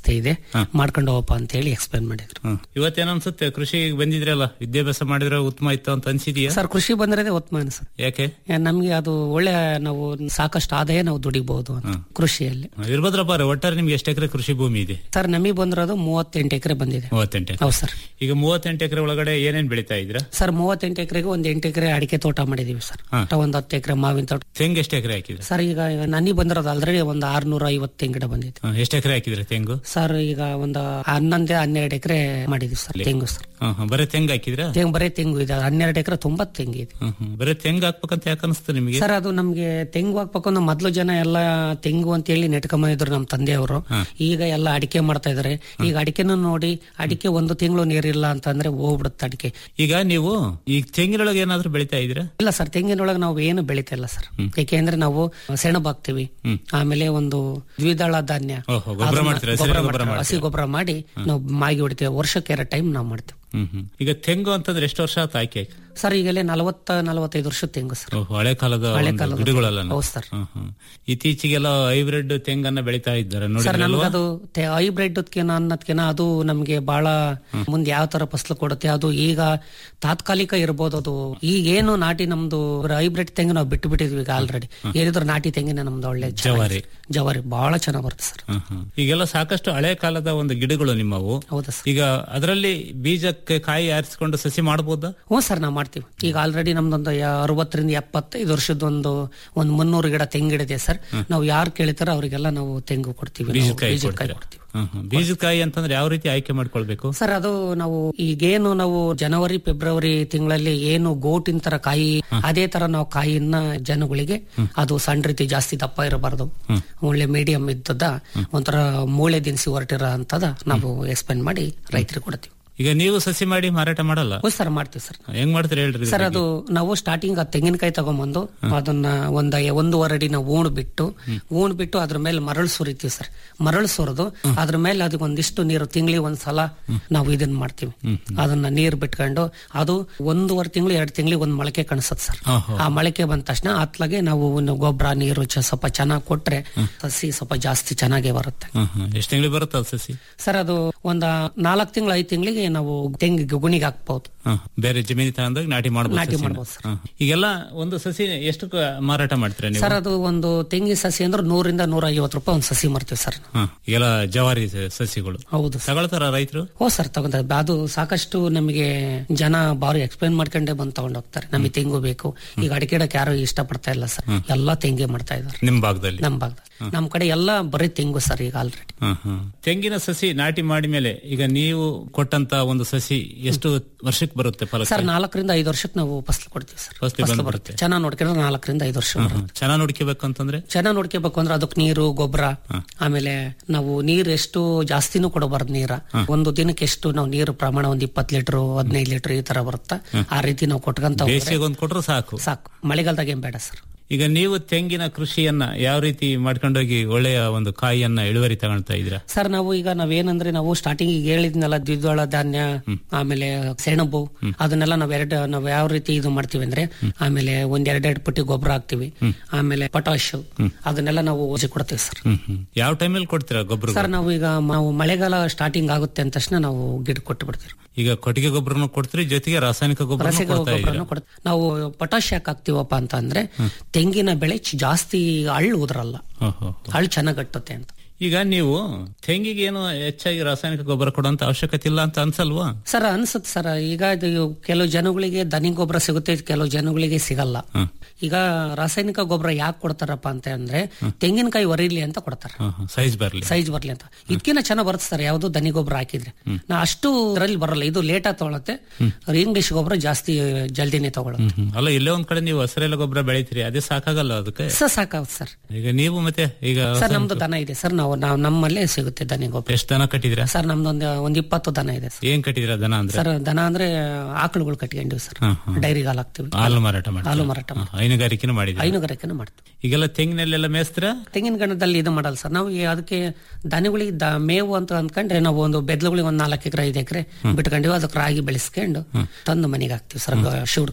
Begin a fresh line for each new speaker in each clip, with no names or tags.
ಅವಶ್ಯಕತೆ ಇದೆ ಮಾಡ್ಕೊಂಡು ಹೋಗಪ್ಪ ಅಂತ ಹೇಳಿ ಎಕ್ಸ್ಪ್ಲೇನ್ ಮಾಡಿದ್ರು
ಹ್ಮ್. ಇವತ್ತೇನ್ ಅನ್ಸುತ್ತೆ ಕೃಷಿ ಬಂದಿದ್ರಲ್ಲ ವಿದ್ಯಾಭ್ಯಾಸ ಮಾಡಿದ್ರೆ ಉತ್ತಮ ಇತ್ತು ಅಂತ ಅನ್ಸಿದೀಯಾ
ಸರ್ ಕೃಷಿ ಬಂದಿರೋದೇ ಉತ್ತಮ ಅನ್ಸುತ್ತೆ
ಯಾಕೆ
ನಮ್ಗೆ ಅದು ಒಳ್ಳೆ ನಾವು ಸಾಕಷ್ಟು ಆದಾಯ ನಾವು ದುಡಿಬಹುದು ಅಂತ ಕೃಷಿಯಲ್ಲಿ
ಇರ್ಬೋದ್ರಪ್ಪ ಅವ್ರೆ, ಒಟ್ಟಾರೆ ನಿಮ್ಗೆ ಎಷ್ಟು ಎಕರೆ ಕೃಷಿ ಭೂಮಿ ಇದೆ
ಸರ್ ನಮಗೆ ಬಂದಿರೋದು ಮೂವತ್ತೆಂಟು ಎಕರೆ ಬಂದಿದೆ
ಮೂವತ್ತೆಂಟು ಎಕರೆ
ಹೌದು ಸರ್
ಈಗ ಮೂವತ್ತೆಂಟು ಎಕರೆ ಒಳಗಡೆ ಏನೇನ್ ಬೆಳಿತಾ ಇದ್ರ
ಸರ್ ಮೂವತ್ತೆಂಟು ಎಕರೆಗೆ ಒಂದ್ ಎಂಟು ಎಕರೆ ಅಡಿಕೆ ತೋಟ ಮಾಡಿದೀವಿ ಸರ್
ಹಾ.
ಒಂದ್ ಹತ್ತು ಎಕರೆ ಮಾವಿನ ತೋಟ
ತೆಂಗು ಎಷ್ಟು ಎಕರೆ ಹಾಕಿದ್ರೆ
ಸರ್ ಈಗ ನನಗೆ ಬಂದಿರೋದು ಆಲ್ರೆಡಿ ಒಂದು ಆರ್ನೂರ ಐವತ್ತು ತೆಂಗಿನ ಗಿಡ ಬಂದಿದೆ
ಎಷ್ಟು ಎಕರೆ ಹಾಕಿದ್ರೆ ತೆಂಗು
ಸರ್ ಈಗ ಒಂದು ಹನ್ನೊಂದೇ ಹನ್ನೆರಡು ಎಕರೆ ಮಾಡಿದೀವಿ ಸರ್ ತೆಂಗು ಸರ್
ಹ್ಮ್, ಹ್ಮ್. ಬರೀ ತೆಂಗು ಹಾಕಿದ್ರ
ತೆಂಗು ಬರೀ ತೆಂಗು ಇದೆ ಹನ್ನೆರಡು ಎಕರೆ ತುಂಬಾ ತೆಂಗಿದೆ
ಬರೀ ತೆಂಗು ಹಾಕ್ಬೇಕಂತ ಯಾಕೆ ಅನಿಸ್ತು ನಿಮಗೆ
ಸರ್ ಅದು ನಮ್ಗೆ ತೆಂಗು ಹಾಕ್ಬೇಕು ಅಂದ್ರೆ ಮೊದ್ಲು ಜನ ಎಲ್ಲ ತೆಂಗು ಅಂತ ಹೇಳಿ ನೆಟ್ಕೊಂಬಂದಿದ್ರು ನಮ್ಮ ತಂದೆಯವರು ಈಗ ಎಲ್ಲ ಅಡಿಕೆ ಮಾಡ್ತಾ ಇದಾರೆ ಈಗ ಅಡಿಕೆನೂ ನೋಡಿ ಅಡಿಕೆ ಒಂದು ತಿಂಗಳು ನೀರಿಲ್ಲ ಅಂತಂದ್ರೆ ಹೋಗ್ಬಿಡುತ್ತೆ ಅಡಿಕೆ
ಈಗ ನೀವು ಈ ತೆಂಗಿನೊಳಗೆ ಏನಾದ್ರೂ ಬೆಳಿತಾ ಇದ್ರ
ಇಲ್ಲ ಸರ್ ತೆಂಗಿನೊಳಗೆ ನಾವು ಏನು ಬೆಳಿತಾ ಇಲ್ಲ ಸರ್ ಯಾಕೆಂದ್ರೆ ನಾವು ಸೆಣಬು ಹಾಕ್ತಿವಿ ಆಮೇಲೆ ಒಂದು ದ್ವಿದಳ ಧಾನ್ಯ
ಓಹೋ, ಗೊಬ್ಬರ
ಅದನ್ನ
ಮಾಡ್ತೀರಾ? ಹಸಿ
ಗೊಬ್ಬರ
ಗೊಬ್ಬರ
ಮಾಡ್ತೀವಿ. ಹಸಿ ಗೊಬ್ಬರ ಮಾಡಿ ನಾವು ಮಾಗಿ ಹೊಡಿತೀವಿ ವರ್ಷಕ್ಕೆ ಎರಡು ಟೈಮ್ ನಾವು ಮಾಡ್ತೀವಿ
ಹ್ಮ್ ಹ್ಮ್ ಈಗ ತೆಂಗು ಅಂತಂದ್ರೆ ಎಷ್ಟು ವರ್ಷ ಆಯ್ತು ಆಯ್ಕೆ
ಸರ್ ಈಗಲೇ ನಲವತ್ತ ನಲವತ್ತೈದು ವರ್ಷ ತೆಂಗು ಸರ್
ಓಹೋ, ಹಳೆ ಕಾಲದ
ಹಳೆ
ಒಂದು
ಕಾಲದ
ಗಿಡಗಳೆಲ್ಲ
ಹೌದು ಸರ್.
ಇತ್ತೀಚೆಗೆಲ್ಲ ಹೈಬ್ರಿಡ್ ತೆಂಗನ್ನ ಬೆಳಿತಾ ಇದ್ದಾರೆ
ಸರ್
ನೋಡಿ
ನಮ್ಗೆ ಅದು ಹೈಬ್ರಿಡ್ ಅನ್ನೋದ್ಕಿನ ಅದು ನಮ್ಗೆ ಬಹಳ ಮುಂದೆ ಯಾವ ತರ ಫಸಲು ಕೊಡುತ್ತೆ ಅದು ಈಗ ತಾತ್ಕಾಲಿಕ ಇರ್ಬೋದು ಅದು ಈಗೇನು ನಾಟಿ ನಮ್ದು ಹೈಬ್ರಿಡ್ ತೆಂಗು ನಾವು ಬಿಟ್ಟು ಬಿಟ್ಟಿದ್ವಿ ಈಗ ಆಲ್ರೆಡಿ ಏನಿದ್ರು ನಾಟಿ ತೆಂಗಿನ ನಮ್ದು ಒಳ್ಳೆ ಚೆನ್ನಾಗಿದೆ.
ಜವಾರಿ.
ಜವಾರಿ ಬಹಳ ಚೆನ್ನಾಗ್ ಬರುತ್ತೆ ಸರ್
ಹ್ಮ್, ಹ್ಮ್. ಈಗೆಲ್ಲ ಸಾಕಷ್ಟು ಹಳೆ ಕಾಲದ ಒಂದು ಗಿಡಗಳು ನಿಮ್ಮವು
ಹೌದಾ ಸರ್
ಈಗ ಅದರಲ್ಲಿ ಬೀಜಕ್ಕೆ ಕಾಯಿ ಆರಿಸಿಕೊಂಡು ಸಸಿ ಮಾಡಬಹುದಾ
ಹ್ಞೂ ಸರ್ ನಾವು ಮಾಡ್ತೀವಿ ಈಗ ಆಲ್ರೆಡಿ ನಮ್ದೊಂದು ಯ- ಅರವತ್ತರಿಂದ ಎಪ್ಪತ್ತೈದು ವರ್ಷದ ಒಂದು ಒಂದು ಮುನ್ನೂರು ಗಿಡ ತೆಂಗಿಡಿದೆ ಸರ್ ನಾವು ಯಾರು ಕೇಳಿತಾರೋ ಅವರಿಗೆಲ್ಲ ನಾವು ತೆಂಗು ಕೊಡ್ತೀವಿ ನಾವು
ಬೀಜಕಾಯಿ
ಬೀಜದ ಕಾಯಿ
ಕೊಡ್ತೀರಾ?
ಕೊಡ್ತೀವಿ
ಹ್ಮ್, ಹ್ಮ್. ಬೀಜಕಾಯಿ ಅಂತಂದ್ರೆ ಯಾವ ರೀತಿ ಆಯ್ಕೆ ಮಾಡ್ಕೊಳ್ಬೇಕು
ಸರ್ ಅದು ನಾವು ಈಗೇನು ನಾವು ಜನವರಿ ಫೆಬ್ರವರಿ ತಿಂಗಳಲ್ಲಿ ಏನು ಗೋಟಿನ ತರ ಕಾಯಿ ಅದೇ ತರ ನಾವು ಕಾಯಿನ ಜನಗಳಿಗೆ ಅದು ಸಣ್ಣ ರೀತಿ ಜಾಸ್ತಿ ದಪ್ಪ ಇರಬಾರ್ದು ಒಳ್ಳೆ ಮೀಡಿಯಂ ಇದ್ದದ ಒಂಥರ ಮೂಳೆ ದಿನಸಿ ಹೊರಟಿರೋ ಅಂತದ ನಾವು ಎಕ್ಸ್ಪ್ಲೇನ್ ಮಾಡಿ ರೈತರಿಗೆ ಕೊಡ್ತೀವಿ
ಈಗ ನೀವು ಸಸಿ ಮಾಡಿ ಮಾರಾಟ ಮಾಡಲ್ಲ
ಹೌದು ಸರ್ ಮಾಡ್ತೀವಿ ಸರ್
ಹೆಂಗ್ ಮಾಡ್ತೀರಿ ಹೇಳ್ರಿ
ಸರ್ ಅದು ನಾವು ಸ್ಟಾರ್ಟಿಂಗ್ ಆ ತೆಂಗಿನಕಾಯಿ ತಗೊಂಬಂದು ಅದನ್ನ ಒಂದ ಒಂದೂವರೆ ಅಡಿ ನಾವು ಊಣ್ ಬಿಟ್ಟು ಊಣ್ ಬಿಟ್ಟು ಅದ್ರ ಮೇಲೆ ಮರಳು ಸುರಿತೀವಿ ಸರ್ ಮರಳು ಸುರಿದು ಅದ್ರ ಮೇಲೆ ಅದಕ್ಕೆ ಒಂದಿಷ್ಟು ನೀರು ತಿಂಗಳಿಗೆ ಒಂದ್ಸಲ ನಾವು ಇದನ್ನ ಮಾಡ್ತೀವಿ ಅದನ್ನ ನೀರು ಬಿಟ್ಕೊಂಡು ಅದು ಒಂದೂವರೆ ತಿಂಗಳು ಎರಡು ತಿಂಗಳಿಗೆ ಒಂದ್ ಮೊಳಕೆ ಕಾಣಿಸುತ್ತೆ ಸರ್
ಓಹೋ.
ಆ ಮೊಳಕೆ ಬಂದ ತಕ್ಷಣ ಅತ್ಲಾಗೆ ನಾವು ಒಂದು ಗೊಬ್ಬರ ನೀರು ಚ- ಸ್ವಲ್ಪ ಚೆನ್ನಾಗಿ ಕೊಟ್ರೆ ಸಸಿ ಸ್ವಲ್ಪ ಜಾಸ್ತಿ ಚೆನ್ನಾಗೇ ಬರುತ್ತೆ
ಎಷ್ಟು ತಿಂಗಳಿಗೆ ಬರುತ್ತೆ ಅದು ಸಸಿ
ಸರ್ ಅದು ಒಂದ ನಾಲ್ಕು ತಿಂಗಳು ಐದು ತಿಂಗಳಿಗೆ ನಾವು ತೆಂಗಿಗೆ ಗುಣಿಗೆ ಹಾಕ್ಬಹುದು
ಹ, ಬೇರೆ ಜಮೀನು ತಗೊಂಡೋಗಿ ನಾಟಿ ಮಾಡ್ಬೋದು
ನಾಟಿ
ಸಸಿನ.
ಮಾಡ್ಬೋದು ಸರ್.
ಹ. ಈಗೆಲ್ಲ ಒಂದು ಸಸಿ ಎಷ್ಟು ಮಾರಾಟ ಮಾಡ್ತೀರಾ ನೀವು
ಸರ್ ಅದು ಒಂದು ತೆಂಗಿನ ಸಸಿ ಅಂದ್ರೆ ನೂರಿಂದ ನೂರ ಐವತ್ತು ರೂಪಾಯಿ ಒಂದು ಸಸಿ ಮಾಡ್ತೀವಿ ಸರ್
ಹ, ಈಗೆಲ್ಲ ಜವಾರಿ ಸ- ಸಸಿಗಳು
ಹೌದು ಸರ್.
ತಗೊಳ್ತಾರ ರೈತರು
ಹೋ ಸರ್ ತಗೊಂಡ ಅದು ಸಾಕಷ್ಟು ನಮಗೆ ಜನ ಬಾರಿ ಎಕ್ಸ್ಪ್ಲೇನ್ ಮಾಡ್ಕೊಂಡೇ ಬಂದು ತಗೊಂಡ್ ಹೋಗ್ತಾರೆ ನಮಗೆ ತೆಂಗು ಬೇಕು ಈಗ ಅಡಿಕೆ ಗಿಡಕ್ಕೆ ಯಾರು ಇಷ್ಟಪಡ್ತಾ ಇಲ್ಲ ಸರ್ ಎಲ್ಲಾ ತೆಂಗೆ ಮಾಡ್ತಾ ಇದಾರೆ
ನಿಮ್ ಭಾಗದಲ್ಲಿ
ನಮ್ ಭಾಗದಲ್ಲಿ ನಮ್ ಕಡೆ ಎಲ್ಲ ಬರೀ ತೆಂಗು ಸರ್ ಈಗ ಆಲ್ರೆಡಿ
ಹ, ಹ. ತೆಂಗಿನ ಸಸಿ ನಾಟಿ ಮಾಡಿ ಮೇಲೆ ಈಗ ನೀವು ಕೊಟ್ಟಂತ ಒಂದು ಸಸಿ ಎಷ್ಟು ವರ್ಷಕ್ಕೆ ಬರುತ್ತೆ ಫಲ
ಸರ್ ನಾಲ್ಕರಿಂದ ಐದು ವರ್ಷಕ್ಕೆ ನಾವು ಫಸಲು ಕೊಡ್ತೀವಿ ಸರ್
ಫಸಲು
ಫಸಲು
ಬಂದ್ಬಿಡುತ್ತೆ.
ಬರುತ್ತೆ ಚೆನ್ನಾಗಿ ನೋಡ್ಕೊಂಡ್ರೆ ನಾಲ್ಕರಿಂದ ಐದು ವರ್ಷ ಬರುತ್ತೆ
ಚೆನ್ನಾಗಿ ನೋಡ್ಕೋಬೇಕು ಅಂತಂದ್ರೆ
ಚೆನ್ನಾಗಿ ನೋಡ್ಕೋಬೇಕು ಅಂದ್ರೆ ಅದಕ್ಕೆ ನೀರು ಗೊಬ್ಬರ ಆಮೇಲೆ ನಾವು ನೀರು ಎಷ್ಟು ಜಾಸ್ತಿನೂ ಕೊಡಬಾರ್ದು ನೀರ ಒಂದು ದಿನಕ್ಕೆ ಎಷ್ಟು ನಾವು ನೀರು ಪ್ರಮಾಣ ಒಂದ್ ಇಪ್ಪತ್ತು ಲೀಟರ್ ಹದಿನೈದು ಲೀಟರ್ ಈ ತರ ಬರುತ್ತಾ ಆ ರೀತಿ ನಾವು ಕೊಟ್ಕೊಂತ ಹೋದ್ರೆ
ಬೇಸಿಗೆ ಒಂದು ಕೊಟ್ರು ಸಾಕು
ಸಾಕು ಮಳೆಗಾಲದಾಗ ಏನ್ ಬೇಡ ಸರ್
ಈಗ ನೀವು ತೆಂಗಿನ ಕೃಷಿಯನ್ನ ಯಾವ ರೀತಿ ಮಾಡ್ಕೊಂಡೋಗಿ ಒಳ್ಳೆಯ ಒಂದು ಕಾಯಿಯನ್ನ ಇಳುವರಿ ತಗೊಳ್ತಾ ಇದ್ದೀರಾ
ಸರ್ ನಾವು ಈಗ ನಾವೇನಂದ್ರೆ ನಾವು ಸ್ಟಾರ್ಟಿಂಗ್ ಈಗ ಹೇಳಿದ್ನಲ್ಲ ದ್ವಿದಳ ಧಾನ್ಯ ಆಮೇಲೆ ಸೆಣಬು ಅದನ್ನೆಲ್ಲ ನಾವ್ ಎರಡು ನಾವ್ ಯಾವ ರೀತಿ ಇದು ಮಾಡ್ತೀವಿ ಅಂದ್ರೆ ಆಮೇಲೆ ಒಂದ್ ಎರಡೆರಡು ಪುಟ್ಟಿ ಗೊಬ್ಬರ ಹಾಕ್ತಿವಿ ಆಮೇಲೆ ಪೊಟಾಶ್ ಅದನ್ನೆಲ್ಲ ನಾವು ಓಜಿ ಕೊಡ್ತೀವಿ ಸರ್
ಹ್ಮ್ ಹ್ಮ್ ಯಾವ ಟೈಮಲ್ಲಿ ಕೊಡ್ತೀರಾ ಗೊಬ್ಬರ
ಸರ್ ನಾವು ಈಗ ನಾವು ಮಳೆಗಾಲ ಸ್ಟಾರ್ಟಿಂಗ್ ಆಗುತ್ತೆ ಅಂದ ತಕ್ಷಣ ನಾವು ಗಿಡ ಕೊಟ್ಟು ಬಿಡ್ತೀವಿ
ಈಗ ಕೊಟ್ಟಿಗೆ ಗೊಬ್ಬರನು ಕೊಡ್ತೀರಿ ಜೊತೆಗೆ ರಾಸಾಯನಿಕ ಗೊಬ್ಬರ
ರಸಗೊಬ್ಬರ
ಕೊಡ್ತಾ ಇದ್ದೀರಾ
ಗೊಬ್ಬರನು ಕೊಡ್ತೀವಿ ನಾವು ಪೊಟಾಶ್ ಯಾಕೆ ಹಾಕ್ತಿವಪ್ಪ ಅಂತ ಅಂದ್ರೆ ತೆಂಗಿನ ಬೆಳೆ ಚ- ಜಾಸ್ತಿ ಹಳ್ಳು ಉದ್ರಲ್ಲ
ಓಹೋ.
ಹಳ್ಳು ಚೆನ್ನಾಗ್ ಗಟ್ಟುತ್ತೆ ಅಂತ
ಈಗ ನೀವು ತೆಂಗಿಗೆ ಏನು ಹೆಚ್ಚಾಗಿ ರಾಸಾಯನಿಕ ಗೊಬ್ಬರ ಕೊಡುವಂತ ಅವಶ್ಯಕತೆ ಇಲ್ಲ ಅಂತ ಅನ್ಸಲ್ವಾ
ಸರ್ ಅನ್ಸುತ್ತೆ ಸರ್ ಈಗ ಇದು ಕೆಲವು ಜನಗಳಿಗೆ ದನಿ ಗೊಬ್ಬರ ಸಿಗುತ್ತೆ ಕೆಲವು ಜನಗಳಿಗೆ ಸಿಗಲ್ಲ ಈಗ ರಾಸಾಯನಿಕ ಗೊಬ್ಬರ ಯಾಕೆ ಕೊಡ್ತಾರಪ್ಪ ಅಂತ ಅಂದ್ರೆ ತೆಂಗಿನಕಾಯಿ ಒರಿಲಿ ಅಂತ ಕೊಡ್ತಾರೆ
ಸೈಜ್ ಬರ್ಲಿ
ಸೈಜ್ ಬರ್ಲಿ ಅಂತ ಇದಕ್ಕಿಂತ ಚೆನ್ನಾಗ್ ಬರುತ್ತೆ ಸರ್ ಯಾವ್ದು ದನಿ ಗೊಬ್ಬರ ಹಾಕಿದ್ರೆ ನಾ ಅಷ್ಟು ಇದರಲ್ಲಿ ಬರಲ್ಲ ಇದು ಲೇಟ್ ಆಗಿ ತಗೊಳತ್ತೆ ಇಂಗ್ಲಿಷ್ ಗೊಬ್ಬರ ಜಾಸ್ತಿ ಜಲ್ದಿನೇ ತಗೊಳುತ್ತೆ
ಹ್ಮ್, ಹ್ಮ್. ಅಲ್ಲ ಇಲ್ಲೇ ಒಂದ್ ಕಡೆ ನೀವು ಹಸಿರೆಲ್ಲ ಗೊಬ್ಬರ ಬೆಳಿತೀರಿ ಅದೇ ಸಾಕಾಗಲ್ಲ ಅದಕ್ಕೆ
ಸರ್ ಸಾಕಾಗುತ್ತೆ ಸರ್
ಈಗ ನೀವು ಮತ್ತೆ ಈಗ
ಸರ್ ನಮ್ದು ದನ ಇದೆ ಸರ್ ನಾವು ನಾವು ನಮ್ಮಲ್ಲೇ ಸಿಗುತ್ತೆ ದನಿ ಗೊಬ್ಬರ
ಎಷ್ಟು ದನ ಕಟ್ಟಿದಿರಾ
ಸರ್ ನಮ್ದೊಂದು ಒಂದ್ ಇಪ್ಪತ್ತು ದನ ಇದೆ ಸರ್
ಏನ್ ಕಟ್ಟಿದಿರಾ ದನ ಅಂದ್ರೆ
ಸರ್ ದನ ಅಂದ್ರೆ ಆಕಳುಗಳು ಕಟ್ಕೊಂಡಿವಿ ಸರ್ ಡೈರಿಗೆ ಹಾಲು ಹಾಕ್ತಿವಿ
ಹಾಲು ಮಾರಾಟ ಮಾಡಿ
ಹಾಲು ಮಾರಾಟ
ಹೈನುಗಾರಿಕೆನೂ ಮಾಡಿದ್ರಿ
ಹೈನುಗಾರಿಕೆನೂ ಮಾಡ್ತೀವಿ
ಈಗೆಲ್ಲ ತೆಂಗಿನಲ್ಲೆಲ್ಲ ಮೇಸ್ತೀರಾ
ತೆಂಗಿನ ಗಣದಲ್ಲಿ ಇದು ಮಾಡಲ್ಲ ಸರ್ ನಾವು ಈ ಅದಕ್ಕೆ ದನಗಳಿಗೆ ದ- ಮೇವು ಅಂತ ಅಂದ್ಕೊಂಡ್ರೆ ನಾವು ಒಂದು ಬೆದ್ಲುಗಳಿಗೆ ಒಂದ್ ನಾಲ್ಕು ಎಕರೆ ಐದು ಎಕರೆ ಬಿಟ್ಕೊಂಡಿವಿ ಅದಕ್ಕೆ ರಾಗಿ ಬೆಳೆಸ್ಕೊಂಡು ತಂದು ಮನೆಗೆ ಹಾಕ್ತಿವಿ ಸರ್ ಶಿವ್ಡ್ ಕಟ್ಟಿ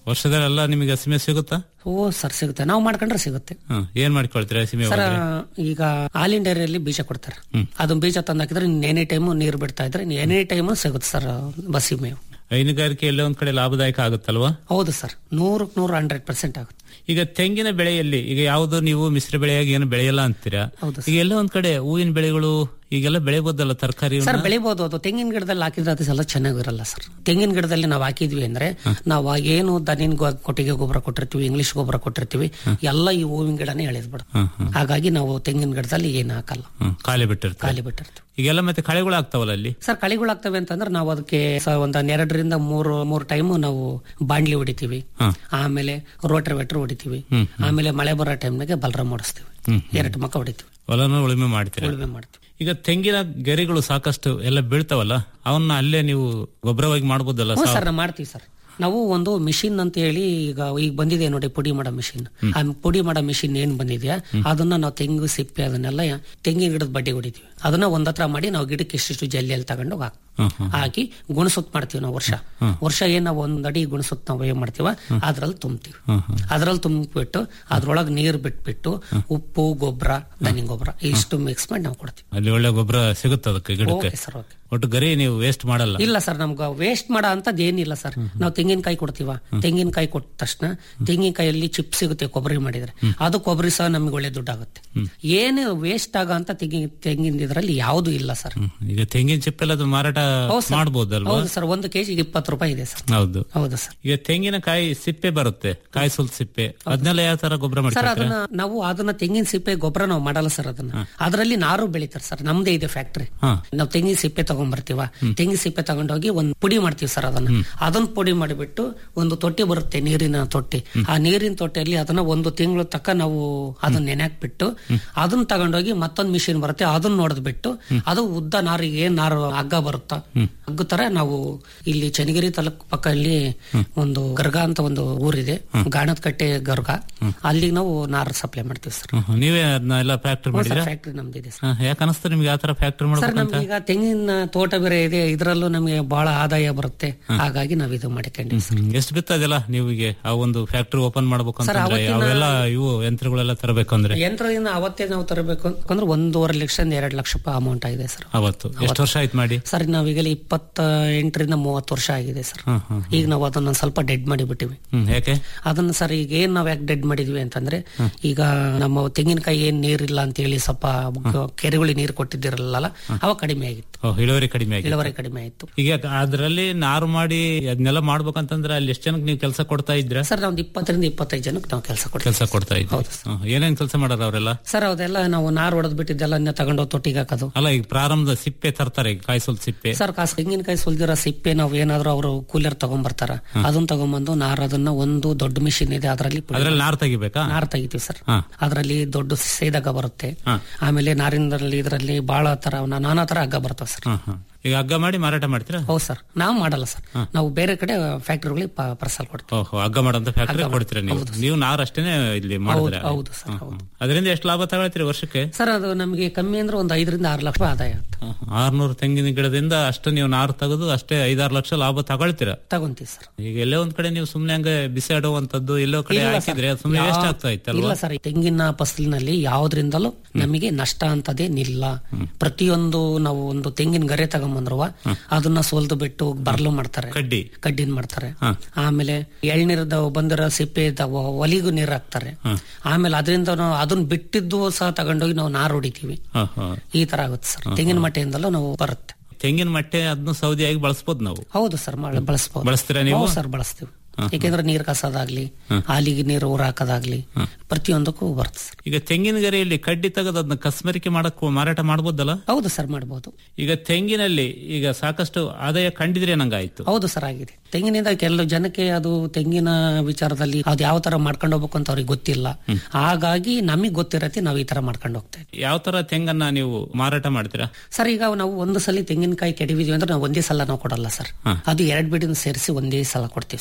ವರ್ಷದಲ್ಲೆಲ್ಲ ನಿಮಗೆ ಹಸಿಮೆ ಸಿಗುತ್ತಾ
ಓ ಸರ್ ಸಿಗುತ್ತೆ ನಾವು ಮಾಡ್ಕೊಂಡ್ರೆ ಸಿಗುತ್ತೆ
ಹ್ಮ್ ಏನ್ ಮಾಡ್ಕೊಳ್ತೀರಾ ಹಸಿಮೆ
ಸರ್
ಹೋದ್ರೆ?
ಈಗ ಹಾಲಿನ ಡೈರಿಯಲ್ಲಿ ಬೀಜ ಕೊಡ್ತಾರೆ ಅದನ್ನ ಬೀಜ ತಂದು ಹಾಕಿದ್ರೆ ಎನಿ ಟೈಮು ನೀರು ಬಿಡ್ತಾ ಇದ್ರೆ ಎನಿ ಟೈಮು ಸಿಗುತ್ತೆ ಸರ್ ಬಸಿ ಮೇವು
ಹೈನುಗಾರಿಕೆ ಎಲ್ಲೋ ಒಂದ್ ಕಡೆ ಲಾಭದಾಯಕ ಆಗುತ್ತಲ್ವಾ
ಹೌದು ಸರ್ ನೂರಕ್ಕೆ ನೂರು ಹಂಡ್ರೆಡ್ ಪರ್ಸೆಂಟ್ ಆಗುತ್ತೆ
ಈಗ ತೆಂಗಿನ ಬೆಳೆಯಲ್ಲಿ ಈಗ ಯಾವುದು ನೀವು ಮಿಶ್ರ ಬೆಳೆಯಾಗಿ ಏನು ಬೆಳೆಯಲ್ಲ ಅಂತೀರಾ
ಹೌದು
ಈಗ ಎಲ್ಲೋ ಒಂದ್ ಕಡೆ ಹೂವಿನ ಬೆಳೆಗಳು ಈಗೆಲ್ಲ ಬೆಳೆಬೋದಲ್ಲ ತರಕಾರಿ
ಸರ್ ಬೆಳಿಬಹುದು ಅದು ತೆಂಗಿನ ಗಿಡದಲ್ಲಿ ಹಾಕಿದ್ರೆ ಅದು ಎಲ್ಲ ಚೆನ್ನಾಗಿರಲ್ಲ ಸರ್ ತೆಂಗಿನ ಗಿಡದಲ್ಲಿ ನಾವು ಹಾಕಿದ್ವಿ ಅಂದ್ರೆ ನಾವು ಆ ಏನು ದನಿನ ಗೊ- ಕೊಟ್ಟಿಗೆ ಗೊಬ್ಬರ ಕೊಟ್ಟಿರ್ತೀವಿ ಇಂಗ್ಲಿಷ್ ಗೊಬ್ಬರ ಕೊಟ್ಟಿರ್ತೀವಿ ಎಲ್ಲ ಈ ಹೂವಿನ ಗಿಡನೇ ಎಳೆದ್ಬಿಡು ಹಾಗಾಗಿ ನಾವು ತೆಂಗಿನ ಗಿಡದಲ್ಲಿ ಏನು ಹಾಕಲ್ಲ
ಖಾಲಿ ಬಿಟ್ಟಿರ್ತಾರೆ
ಖಾಲಿ ಬಿಟ್ಟಿರ್ತೀವಿ
ಈಗೆಲ್ಲ ಮತ್ತೆ ಕಳೆಗಳು ಆಗ್ತಾವಲ್ಲ ಅಲ್ಲಿ
ಸರ್ ಕಳಿಗಳಾಗ್ತವೆ ಅಂತಂದ್ರೆ ನಾವು ಅದಕ್ಕೆ ಸ- ಒಂದ್ ಎರಡರಿಂದ ಮೂರು ಮೂರು ಟೈಮ್ ನಾವು ಬಾಂಡ್ಲಿ ಹೊಡಿತೀವಿ ಆಮೇಲೆ ರೋಟರ್ ವೆಟ್ರ್ ಹೊಡಿತೀವಿ ಆಮೇಲೆ ಮಳೆ ಬರೋ ಟೈಮ್ನಾಗೆ ಬಲರಾಮ್ ಓಡಿಸ್ತೀವಿ ಎರಡು ಮಕ್ಕ ಹೊಡಿತೀವಿ
ಹೊಲನ ಉಳುಮೆ ಮಾಡ್ತೀರಾ
ಉಳುಮೆ ಮಾಡ್ತೀವಿ
ಈಗ ತೆಂಗಿನ ಗರಿಗಳು ಸಾಕಷ್ಟು ಎಲ್ಲ ಬೀಳ್ತಾವಲ್ಲ ಅವನ್ನ ಅಲ್ಲೇ ನೀವು ಗೊಬ್ಬರವಾಗಿ ಮಾಡ್ಬೋದಲ್ಲ
ಹ್ಞೂ
ಸಾವ್-
ಸರ್ ನಾವು ಮಾಡ್ತೀವಿ ಸರ್ ನಾವು ಒಂದು ಮಿಷಿನ್ ಅಂತ ಹೇಳಿ ಈಗ ಈಗ ಬಂದಿದೆ ನೋಡಿ ಪುಡಿ ಮಾಡೋ ಮಿಷಿನ್ ಆ ಪುಡಿ ಮಾಡೋ ಮಿಷಿನ್ ಏನ್ ಬಂದಿದೆಯಾ ಅದನ್ನ ನಾವು ತೆಂಗು ಸಿಪ್ಪೆ ಅದನ್ನೆಲ್ಲ ತೆಂಗಿನ ಗಿಡದ ಬಡ್ಡಿ ಹೊಡಿತೀವಿ ಅದನ್ನ ಒಂದತ್ರ ಮಾಡಿ ನಾವು ಗಿಡಕ್ಕೆ ಇಷ್ಟಿಷ್ಟು ಜಲ್ಲಿಯಲ್ಲಿ ತಗೊಂಡು ಹಾಕ್
ಹ್ಮ್, ಹ್ಮ್.
ಹಾಕಿ ಗುಣಸುತ್ ಮಾಡ್ತೀವಿ ನಾವು ವರ್ಷ ವರ್ಷ ಏನ್ ನಾವು ಒಂದ್ ಅಡಿ ಗುಣಸುತ್ ನಾವು ಏನ್ ಮಾಡ್ತೀವ ಅದ್ರಲ್ಲಿ ತುಂಬ್ತೀವಿ ಅದ್ರಲ್ಲಿ ತುಂಬಿಬಿಟ್ಟು ಅದ್ರೊಳಗೆ ನೀರ್ ಬಿಟ್ಬಿಟ್ಟು ಉಪ್ಪು ಗೊಬ್ಬರ ದನಿ ಗೊಬ್ಬರ ಇಷ್ಟು ಮಿಕ್ಸ್ ಮಾಡಿ ನಾವು ಕೊಡ್ತೀವಿ
ಅಲ್ಲಿ ಒಳ್ಳೆ ಗೊಬ್ಬರ ಸಿಗುತ್ತೆ ಅದಕ್ಕೆ ಗಿಡಕ್ಕೆ
ಓಕೆ ಸರ್ ಓಕೆ
ಒಟ್ಟು ಗರಿ ನೀವು ವೇಸ್ಟ್ ಮಾಡಲ್ಲ
ಇಲ್ಲ ಸರ್ ನಮ್ಗೆ ವೇಸ್ಟ್ ಮಾಡೋ ಅಂತದ್ ಏನಿಲ್ಲ ಸರ್ ನಾವು ತೆಂಗಿನಕಾಯಿ ಕೊಡ್ತೀವ ತೆಂಗಿನಕಾಯಿ ಕೊಟ್ಟ ತಕ್ಷಣ ತೆಂಗಿನಕಾಯಲ್ಲಿ ಚಿಪ್ ಸಿಗುತ್ತೆ ಕೊಬ್ಬರಿ ಮಾಡಿದ್ರೆ ಅದು ಕೊಬ್ಬರಿ ಸಹ ನಮ್ಗೆ ಒಳ್ಳೆ ದುಡ್ಡಾಗುತ್ತೆ ಏನು ವೇಸ್ಟ್ ಆಗೋ ಅಂತ ತೆಂಗಿನ ತೆಂಗಿನ ಇದ್ರಲ್ಲಿ ಯಾವುದು ಇಲ್ಲ ಸರ್
ಹ್ಮ್. ಈಗ ತೆಂಗಿನ ಚಿಪ್ಪೆಲ್ಲ ಅದು ಮಾರಾಟ
ಹೌದು ಸರ್.
ಮಾಡ್ಬೋದಲ್ವಾ
ಹೌದು ಸರ್ ಒಂದು ಕೆಜಿಗೆ ಇಪ್ಪತ್ತು ರೂಪಾಯಿ ಇದೆ ಸರ್
ಹೌದು
ಹೌದು ಸರ್
ಈಗ ತೆಂಗಿನಕಾಯಿ ಸಿಪ್ಪೆ ಬರುತ್ತೆ ಕಾಯಿ ಸುಲ್ ಸಿಪ್ಪೆ ಅದನ್ನೆಲ್ಲ ಯಾವ ತರ ಗೊಬ್ಬರ
ಸರ್
ಮಾಡ್ತಾರೆ
ಅದನ್ನ ನಾವು ಅದನ್ನ ತೆಂಗಿನ ಸಿಪ್ಪೆ ಗೊಬ್ಬರ ನಾವು ಮಾಡಲ್ಲ ಸರ್ ಅದನ್ನ ಅದರಲ್ಲಿ ನಾರು ಬೆಳಿತಾರೆ ಸರ್ ನಮ್ದೇ ಇದೆ ಫ್ಯಾಕ್ಟ್ರಿ
ಹಾ.
ನಾವು ತೆಂಗಿನ ಸಿಪ್ಪೆ ತಗೊಂಡ್ಬರ್ತೀವ ತೆಂಗಿನ ಸಿಪ್ಪೆ ತಗೊಂಡೋಗಿ ಒಂದು ಪುಡಿ ಮಾಡ್ತೀವಿ ಸರ್ ಅದನ್ನ ಅದನ್ನ ಪುಡಿ ಮಾಡಿಬಿಟ್ಟು ಒಂದು ತೊಟ್ಟಿ ಬರುತ್ತೆ ನೀರಿನ ತೊಟ್ಟಿ ಆ ನೀರಿನ ತೊಟ್ಟಿಯಲ್ಲಿ ಅದನ್ನ ಒಂದು ತಿಂಗಳು ತಕ್ಕ ನಾವು ಅದನ್ನ ನೆನೆಹಾಕ್ಬಿಟ್ಟು ಅದನ್ನ ತಗೊಂಡೋಗಿ ಮತ್ತೊಂದು ಮಿಷಿನ್ ಬರುತ್ತೆ ಅದನ್ನ ನೋಡಿದ್ಬಿಟ್ಟು ಅದು ಉದ್ದ ನಾರಿಗೆ ಏನ್ ನಾರು ಹಗ್ಗ ಬರುತ್ತಾ ಹಗ್ಗ ತರ ನಾವು ಇಲ್ಲಿ ಚನ್ನಗಿರಿ ತಾಲೂಕು ಪಕ್ಕ ಇಲ್ಲಿ ಒಂದು ಗರ್ಗ ಅಂತ ಒಂದು ಊರಿದೆ ಗಾಣದ ಕಟ್ಟೆ ಗರ್ಗ ಅಲ್ಲಿಗೆ ನಾವು ನಾರು ಸಪ್ಲೈ ಮಾಡ್ತೀವಿ ಸರ್
ಹ್ಮ್, ಹ್ಮ್. ನೀವೇ ಅದನ್ನ ಎಲ್ಲ ಫ್ಯಾಕ್ಟರಿ ಮಾಡಿದ್ರ
ಫ್ಯಾಕ್ಟ್ರಿ ನಮ್ದಿದೆ ಸರ್
ಯಾಕೆ ಅನಿಸ್ತು ನಿಮ್ಗೆ ಯಾವ ತರ ಫ್ಯಾಕ್ಟರಿ
ಸರ್
ಮಾಡ್ಬೇಕಂತ
ನಮ್ಗೆ ಈಗ ತೆಂಗಿನ ತೋಟ ಬೇರೆ ಇದೆ ಇದರಲ್ಲೂ ನಮಗೆ ಬಹಳ ಆದಾಯ ಬರುತ್ತೆ ಹಾಗಾಗಿ ನಾವು ಇದು ಮಾಡಿಕೊಂಡಿವಿ ಸರ್
ಹ್ಮ್. ಎಷ್ಟು ಬಿತ್ತದಲ್ಲ ನೀವಿಗೆ ಆ ಒಂದು ಫ್ಯಾಕ್ಟರಿ ಓಪನ್ ಮಾಡ್ಬೇಕು
ಸರ್,
ಅಂತಂದ್ರೆ
ಅವತ್ತಿನ-
ಅವೆಲ್ಲ ಇವು ಯಂತ್ರಗಳೆಲ್ಲ ತರಬೇಕಂದ್ರೆ
ಯಂತ್ರದಿಂದ ಅವತ್ತೇ ನಾವು ತರಬೇಕು ಅಂತಂದ್ರೆ ಒಂದೂವರೆ ಲಕ್ಷದಿಂದ ಎರಡು ಲಕ್ಷ ರೂಪಾಯಿ ಅಮೌಂಟ್ ಆಗಿದೆ ಸರ್
ಅವತ್ತು ಎಷ್ಟು ವರ್ಷ ಆಯ್ತು ಮಾಡಿ
ಸರ್ ನಾವೀಗ ಇಪ್ಪತ್ತ ಎಂಟರಿಂದ ಮೂವತ್ತು ವರ್ಷ ಆಗಿದೆ ಸರ್
ಹ್ಮ್ ಹ್ಮ್
ಈಗ ನಾವು ಅದನ್ನ ಸ್ವಲ್ಪ ಡೆಡ್ ಮಾಡಿಬಿಟ್ಟಿವಿ
ಹ್ಮ್ ಯಾಕೆ
ಅದನ್ನ ಸರ್ ಈಗ ಏನ್ ನಾವ್ ಯಾಕೆ ಡೆಡ್ ಮಾಡಿದ್ವಿ ಅಂತಂದ್ರೆ ಈಗ ನಮ್ಮ ತೆಂಗಿನಕಾಯಿ ಏನ್ ನೀರಿಲ್ಲ ಅಂತ ಹೇಳಿ ಸ್ವಲ್ಪ ಕೆರೆಗಳಿಗೆ ನೀರು ಕೊಟ್ಟಿದ್ದಿರಲ್ಲ ಅವಾಗ ಕಡಿಮೆ ಆಗಿತ್ತು
ಓ, ಇಳುವರಿ ಕಡಿಮೆ ಆಗಿದೆ
ಇಳುವರಿ ಕಡಿಮೆ ಆಯ್ತು
ಈಗ ಅದರಲ್ಲಿ ನಾರು ಮಾಡಿ ಅದನ್ನೆಲ್ಲ ಮಾಡ್ಬೇಕಂತಂದ್ರೆ ಅಲ್ಲಿ ಎಷ್ಟು ಜನಕ್ಕೆ ನೀವು ಕೆಲಸ ಕೊಡ್ತಾ ಇದ್ರ
ಸರ್ ನಾವು ಇಪ್ಪತ್ತರಿಂದ ಇಪ್ಪತ್ತೈದು ಜನಕ್ಕೆ ನಾವು ಕೆಲಸ ಕೊಡ್ತೀವಿ
ಕೆಲಸ ಕೊಡ್ತಾ ಇದ್ರಿ ಹ್ಮ್. ಏನೇನ್ ಕೆಲಸ ಮಾಡಾರ ಅವರೆಲ್ಲ
ಸರ್ ಅದೆಲ್ಲ ನಾವು ನಾರು ಹೊಡೆದ್ ಬಿಟ್ಟಿದ್ದೆಲ್ಲ ತಗೊಂಡೋಗಿ ತೊಟ್ಟಿಗೆ ಹಾಕೋದು
ಅಲ್ಲ ಈಗ ಪ್ರಾರಂಭದ ಸಿಪ್ಪೆ ತರ್ತಾರೆ ಈಗ ಕಾಯಿಸಲ್ ಸಿಪ್ಪೆ
ಸರ್ ಕಾಸು ತೆಂಗಿನಕಾಯಿ ಸುಲ್ದಿರೋ ಸಿಪ್ಪೆ ನಾವು ಏನಾದ್ರು ಅವರು ಕೂಲರ್ ತಗೊಂಡ್ಬರ್ತಾರ ಅದನ್ನ ತಗೊಂಬಂದು ನಾರ್ ಅದನ್ನ ಒಂದು ದೊಡ್ಡ ಮಿಷಿನ್ ಇದೆ ಅದರಲ್ಲಿ
ಅದ್ರಲ್ಲಿ ನಾರು ತೆಗಿಬೇಕಾ
ನಾರ್ ತೆಗಿತೀವಿ ಸರ್
ಹಾ.
ಅದರಲ್ಲಿ ದೊಡ್ಡ ಸೇದಾಗ ಬರುತ್ತೆ
ಹಾ.
ಆಮೇಲೆ ನಾರಿನಲ್ಲಿ ಇದರಲ್ಲಿ ಬಹಳ ತರ ನಾನಾ ತರ ಹಗ್ಗ ಬರ್ತವೆ ಸರ್
ಹ್ಮ್ ಹ್ಮ್ ಈಗ ಹಗ್ಗ ಮಾಡಿ ಮಾರಾಟ ಮಾಡ್ತೀರಾ
ಹೌದು ಸರ್ ನಾವು ಮಾಡಲ್ಲ ಸರ್ ನಾವು ಬೇರೆ ಕಡೆ ಫ್ಯಾಕ್ಟ್ರಿಗಳಿಗೆ ಪರ್ಸಲ್ ಕೊಡ್ತೀವಿ
ಓಹೋ ಹಗ್ಗ ಮಾಡಂತ ಫ್ಯಾಕ್ಟರಿ ಕೊಡ್ತೀರಾ ನೀವು ನೀವು ನಾರು ಅಷ್ಟೇನೆ ಇಲ್ಲಿ ಮಾಡಿದ್ರೆ
ಹೌದು ಸರ್ ಹೌದು
ಅದರಿಂದ ಎಷ್ಟು ಲಾಭ ತಗೊಳ್ತೀರಿ ವರ್ಷಕ್ಕೆ
ಸರ್ ಅದು ನಮಗೆ ಕಮ್ಮಿ ಅಂದ್ರೆ ಒಂದು ಐದರಿಂದ ಆರು ಲಕ್ಷ ಆದಾಯ ಆಗುತ್ತೆ
ಆರ್ನೂರು ತೆಂಗಿನ ಗಿಡದಿಂದ ಅಷ್ಟು ನೀವು ನಾರು ತೆಗೆದು ಅಷ್ಟೇ ಐದಾರು ಲಕ್ಷ ಲಾಭ ತಗೊಳ್ತೀರಾ
ತಗೊಂತೀವಿ ಸರ್
ಈಗ ಎಲ್ಲೋ ಒಂದ್ ಕಡೆ ನೀವು ಸುಮ್ನೆ ಹಂಗೆ ಬಿಸಿ ಆಡುವಂತದ್ದು ಎಲ್ಲೋ ಕಡೆ
ಇಲ್ಲ ಸರ್.
ಹಾಕಿದ್ರೆ ಅದು ಸುಮ್ನೆ ವೇಸ್ಟ್ ಆಗ್ತಾ ಇತ್ತಲ್ವಾ
ಇಲ್ಲ ಸರ್ ಈ ತೆಂಗಿನ ಫಸಲಿನಲ್ಲಿ ಯಾವ್ದ್ರಿಂದಲೂ ನಮಗೆ ನಷ್ಟ ಅಂತದೇನಿಲ್ಲ ಪ್ರತಿಯೊಂದು ನಾವು ಒಂದು ತೆಂಗಿನ ಗರೆ ತಗೊಂಬಂದ್ರುವ ಅದನ್ನ ಸೋಲ್ದು ಬಿಟ್ಟು ಬರ್ಲು ಮಾಡ್ತಾರೆ
ಕಡ್ಡಿ
ಕಡ್ಡಿನ ಮಾಡ್ತಾರೆ ಆಮೇಲೆ ಎಳ್ನೀರದ ಬಂದಿರೋ ಸಿಪ್ಪೆ ಇದ್ದ ಒ- ಒಲಿಗೂ ನೀರ್ ಹಾಕ್ತಾರೆ ಆಮೇಲೆ ಅದರಿಂದ ನಾವು ಅದನ್ನ ಬಿಟ್ಟಿದ್ದು ಸಹ ತಗೊಂಡೋಗಿ ನಾವು ನಾರು ಹೊಡಿತೀವಿ
ಹ, ಹ.
ಈ ತರ ಆಗುತ್ತೆ ಸರ್ ತೆಂಗಿನ ಮಟ್ಟೆಯಿಂದಲೂ ನಾವು ಬರುತ್ತೆ
ತೆಂಗಿನ ಮಟ್ಟೆ ಅದನ್ನು ಸೌದಿಯಾಗಿ ಬಳಸ್ಬೋದು ನಾವು
ಹೌದು ಸರ್ ಬಳಸಬಹುದು
ಬಳಸ್ತೀರಾ ನೀವು
ಸರ್ ಬಳಸ್ತೀವಿ ಯಾಕೆಂದ್ರೆ ನೀರ್ ಕಸೋದಾಗ್ಲಿ ಹಾಲಿಗೆ ನೀರು ಊರ ಹಾಕೋದಾಗ್ಲಿ ಪ್ರತಿಯೊಂದಕ್ಕೂ ಬರುತ್ತೆ ಸರ್
ಈಗ ತೆಂಗಿನ ಗರಿಯಲ್ಲಿ ಕಡ್ಡಿ ತೆಗೆದು ಅದನ್ನ ಕಸ್ಮರಿಕೆ ಮಾಡಕ್ ಮಾರಾಟ ಮಾಡ್ಬೋದಲ್ಲ
ಹೌದು ಸರ್ ಮಾಡಬಹುದು
ಈಗ ತೆಂಗಿನಲ್ಲಿ ಈಗ ಸಾಕಷ್ಟು ಆದಾಯ ಕಂಡಿದ್ರೆ ನಂಗಾಯ್ತು
ಹೌದು ಸರ್ ಆಗಿದೆ ತೆಂಗಿನಿಂದ ಕೆಲವು ಜನಕ್ಕೆ ಅದು ತೆಂಗಿನ ವಿಚಾರದಲ್ಲಿ ಅದು ಯಾವ ತರ ಮಾಡ್ಕೊಂಡು ಹೋಗ್ಬೇಕು ಅಂತ ಅವ್ರಿಗೆ ಗೊತ್ತಿಲ್ಲ ಹಾಗಾಗಿ ನಮಗೆ ಗೊತ್ತಿರತ್ತೆ ನಾವು ಈ ತರ ಮಾಡ್ಕೊಂಡು ಹೋಗ್ತಾ ಇದ್ದೀವಿ
ಯಾವ ತರ ತೆಂಗನ್ನ ನೀವು ಮಾರಾಟ ಮಾಡ್ತೀರಾ
ಸರ್ ಈಗ ನಾವು ಒಂದು ಸಲ ತೆಂಗಿನಕಾಯಿ ಕೆಡವಿದ್ವಿ ಅಂದ್ರೆ ನಾವು ಒಂದೇ ಸಲ ನಾವು ಕೊಡಲ್ಲ ಸರ್ ಅದು ಎರಡ್ ಬಿಡಿನ ಸೇರಿಸಿ ಒಂದೇ ಸಲ ಕೊಡ್ತೀವಿ ಸರ್
ಓಹ್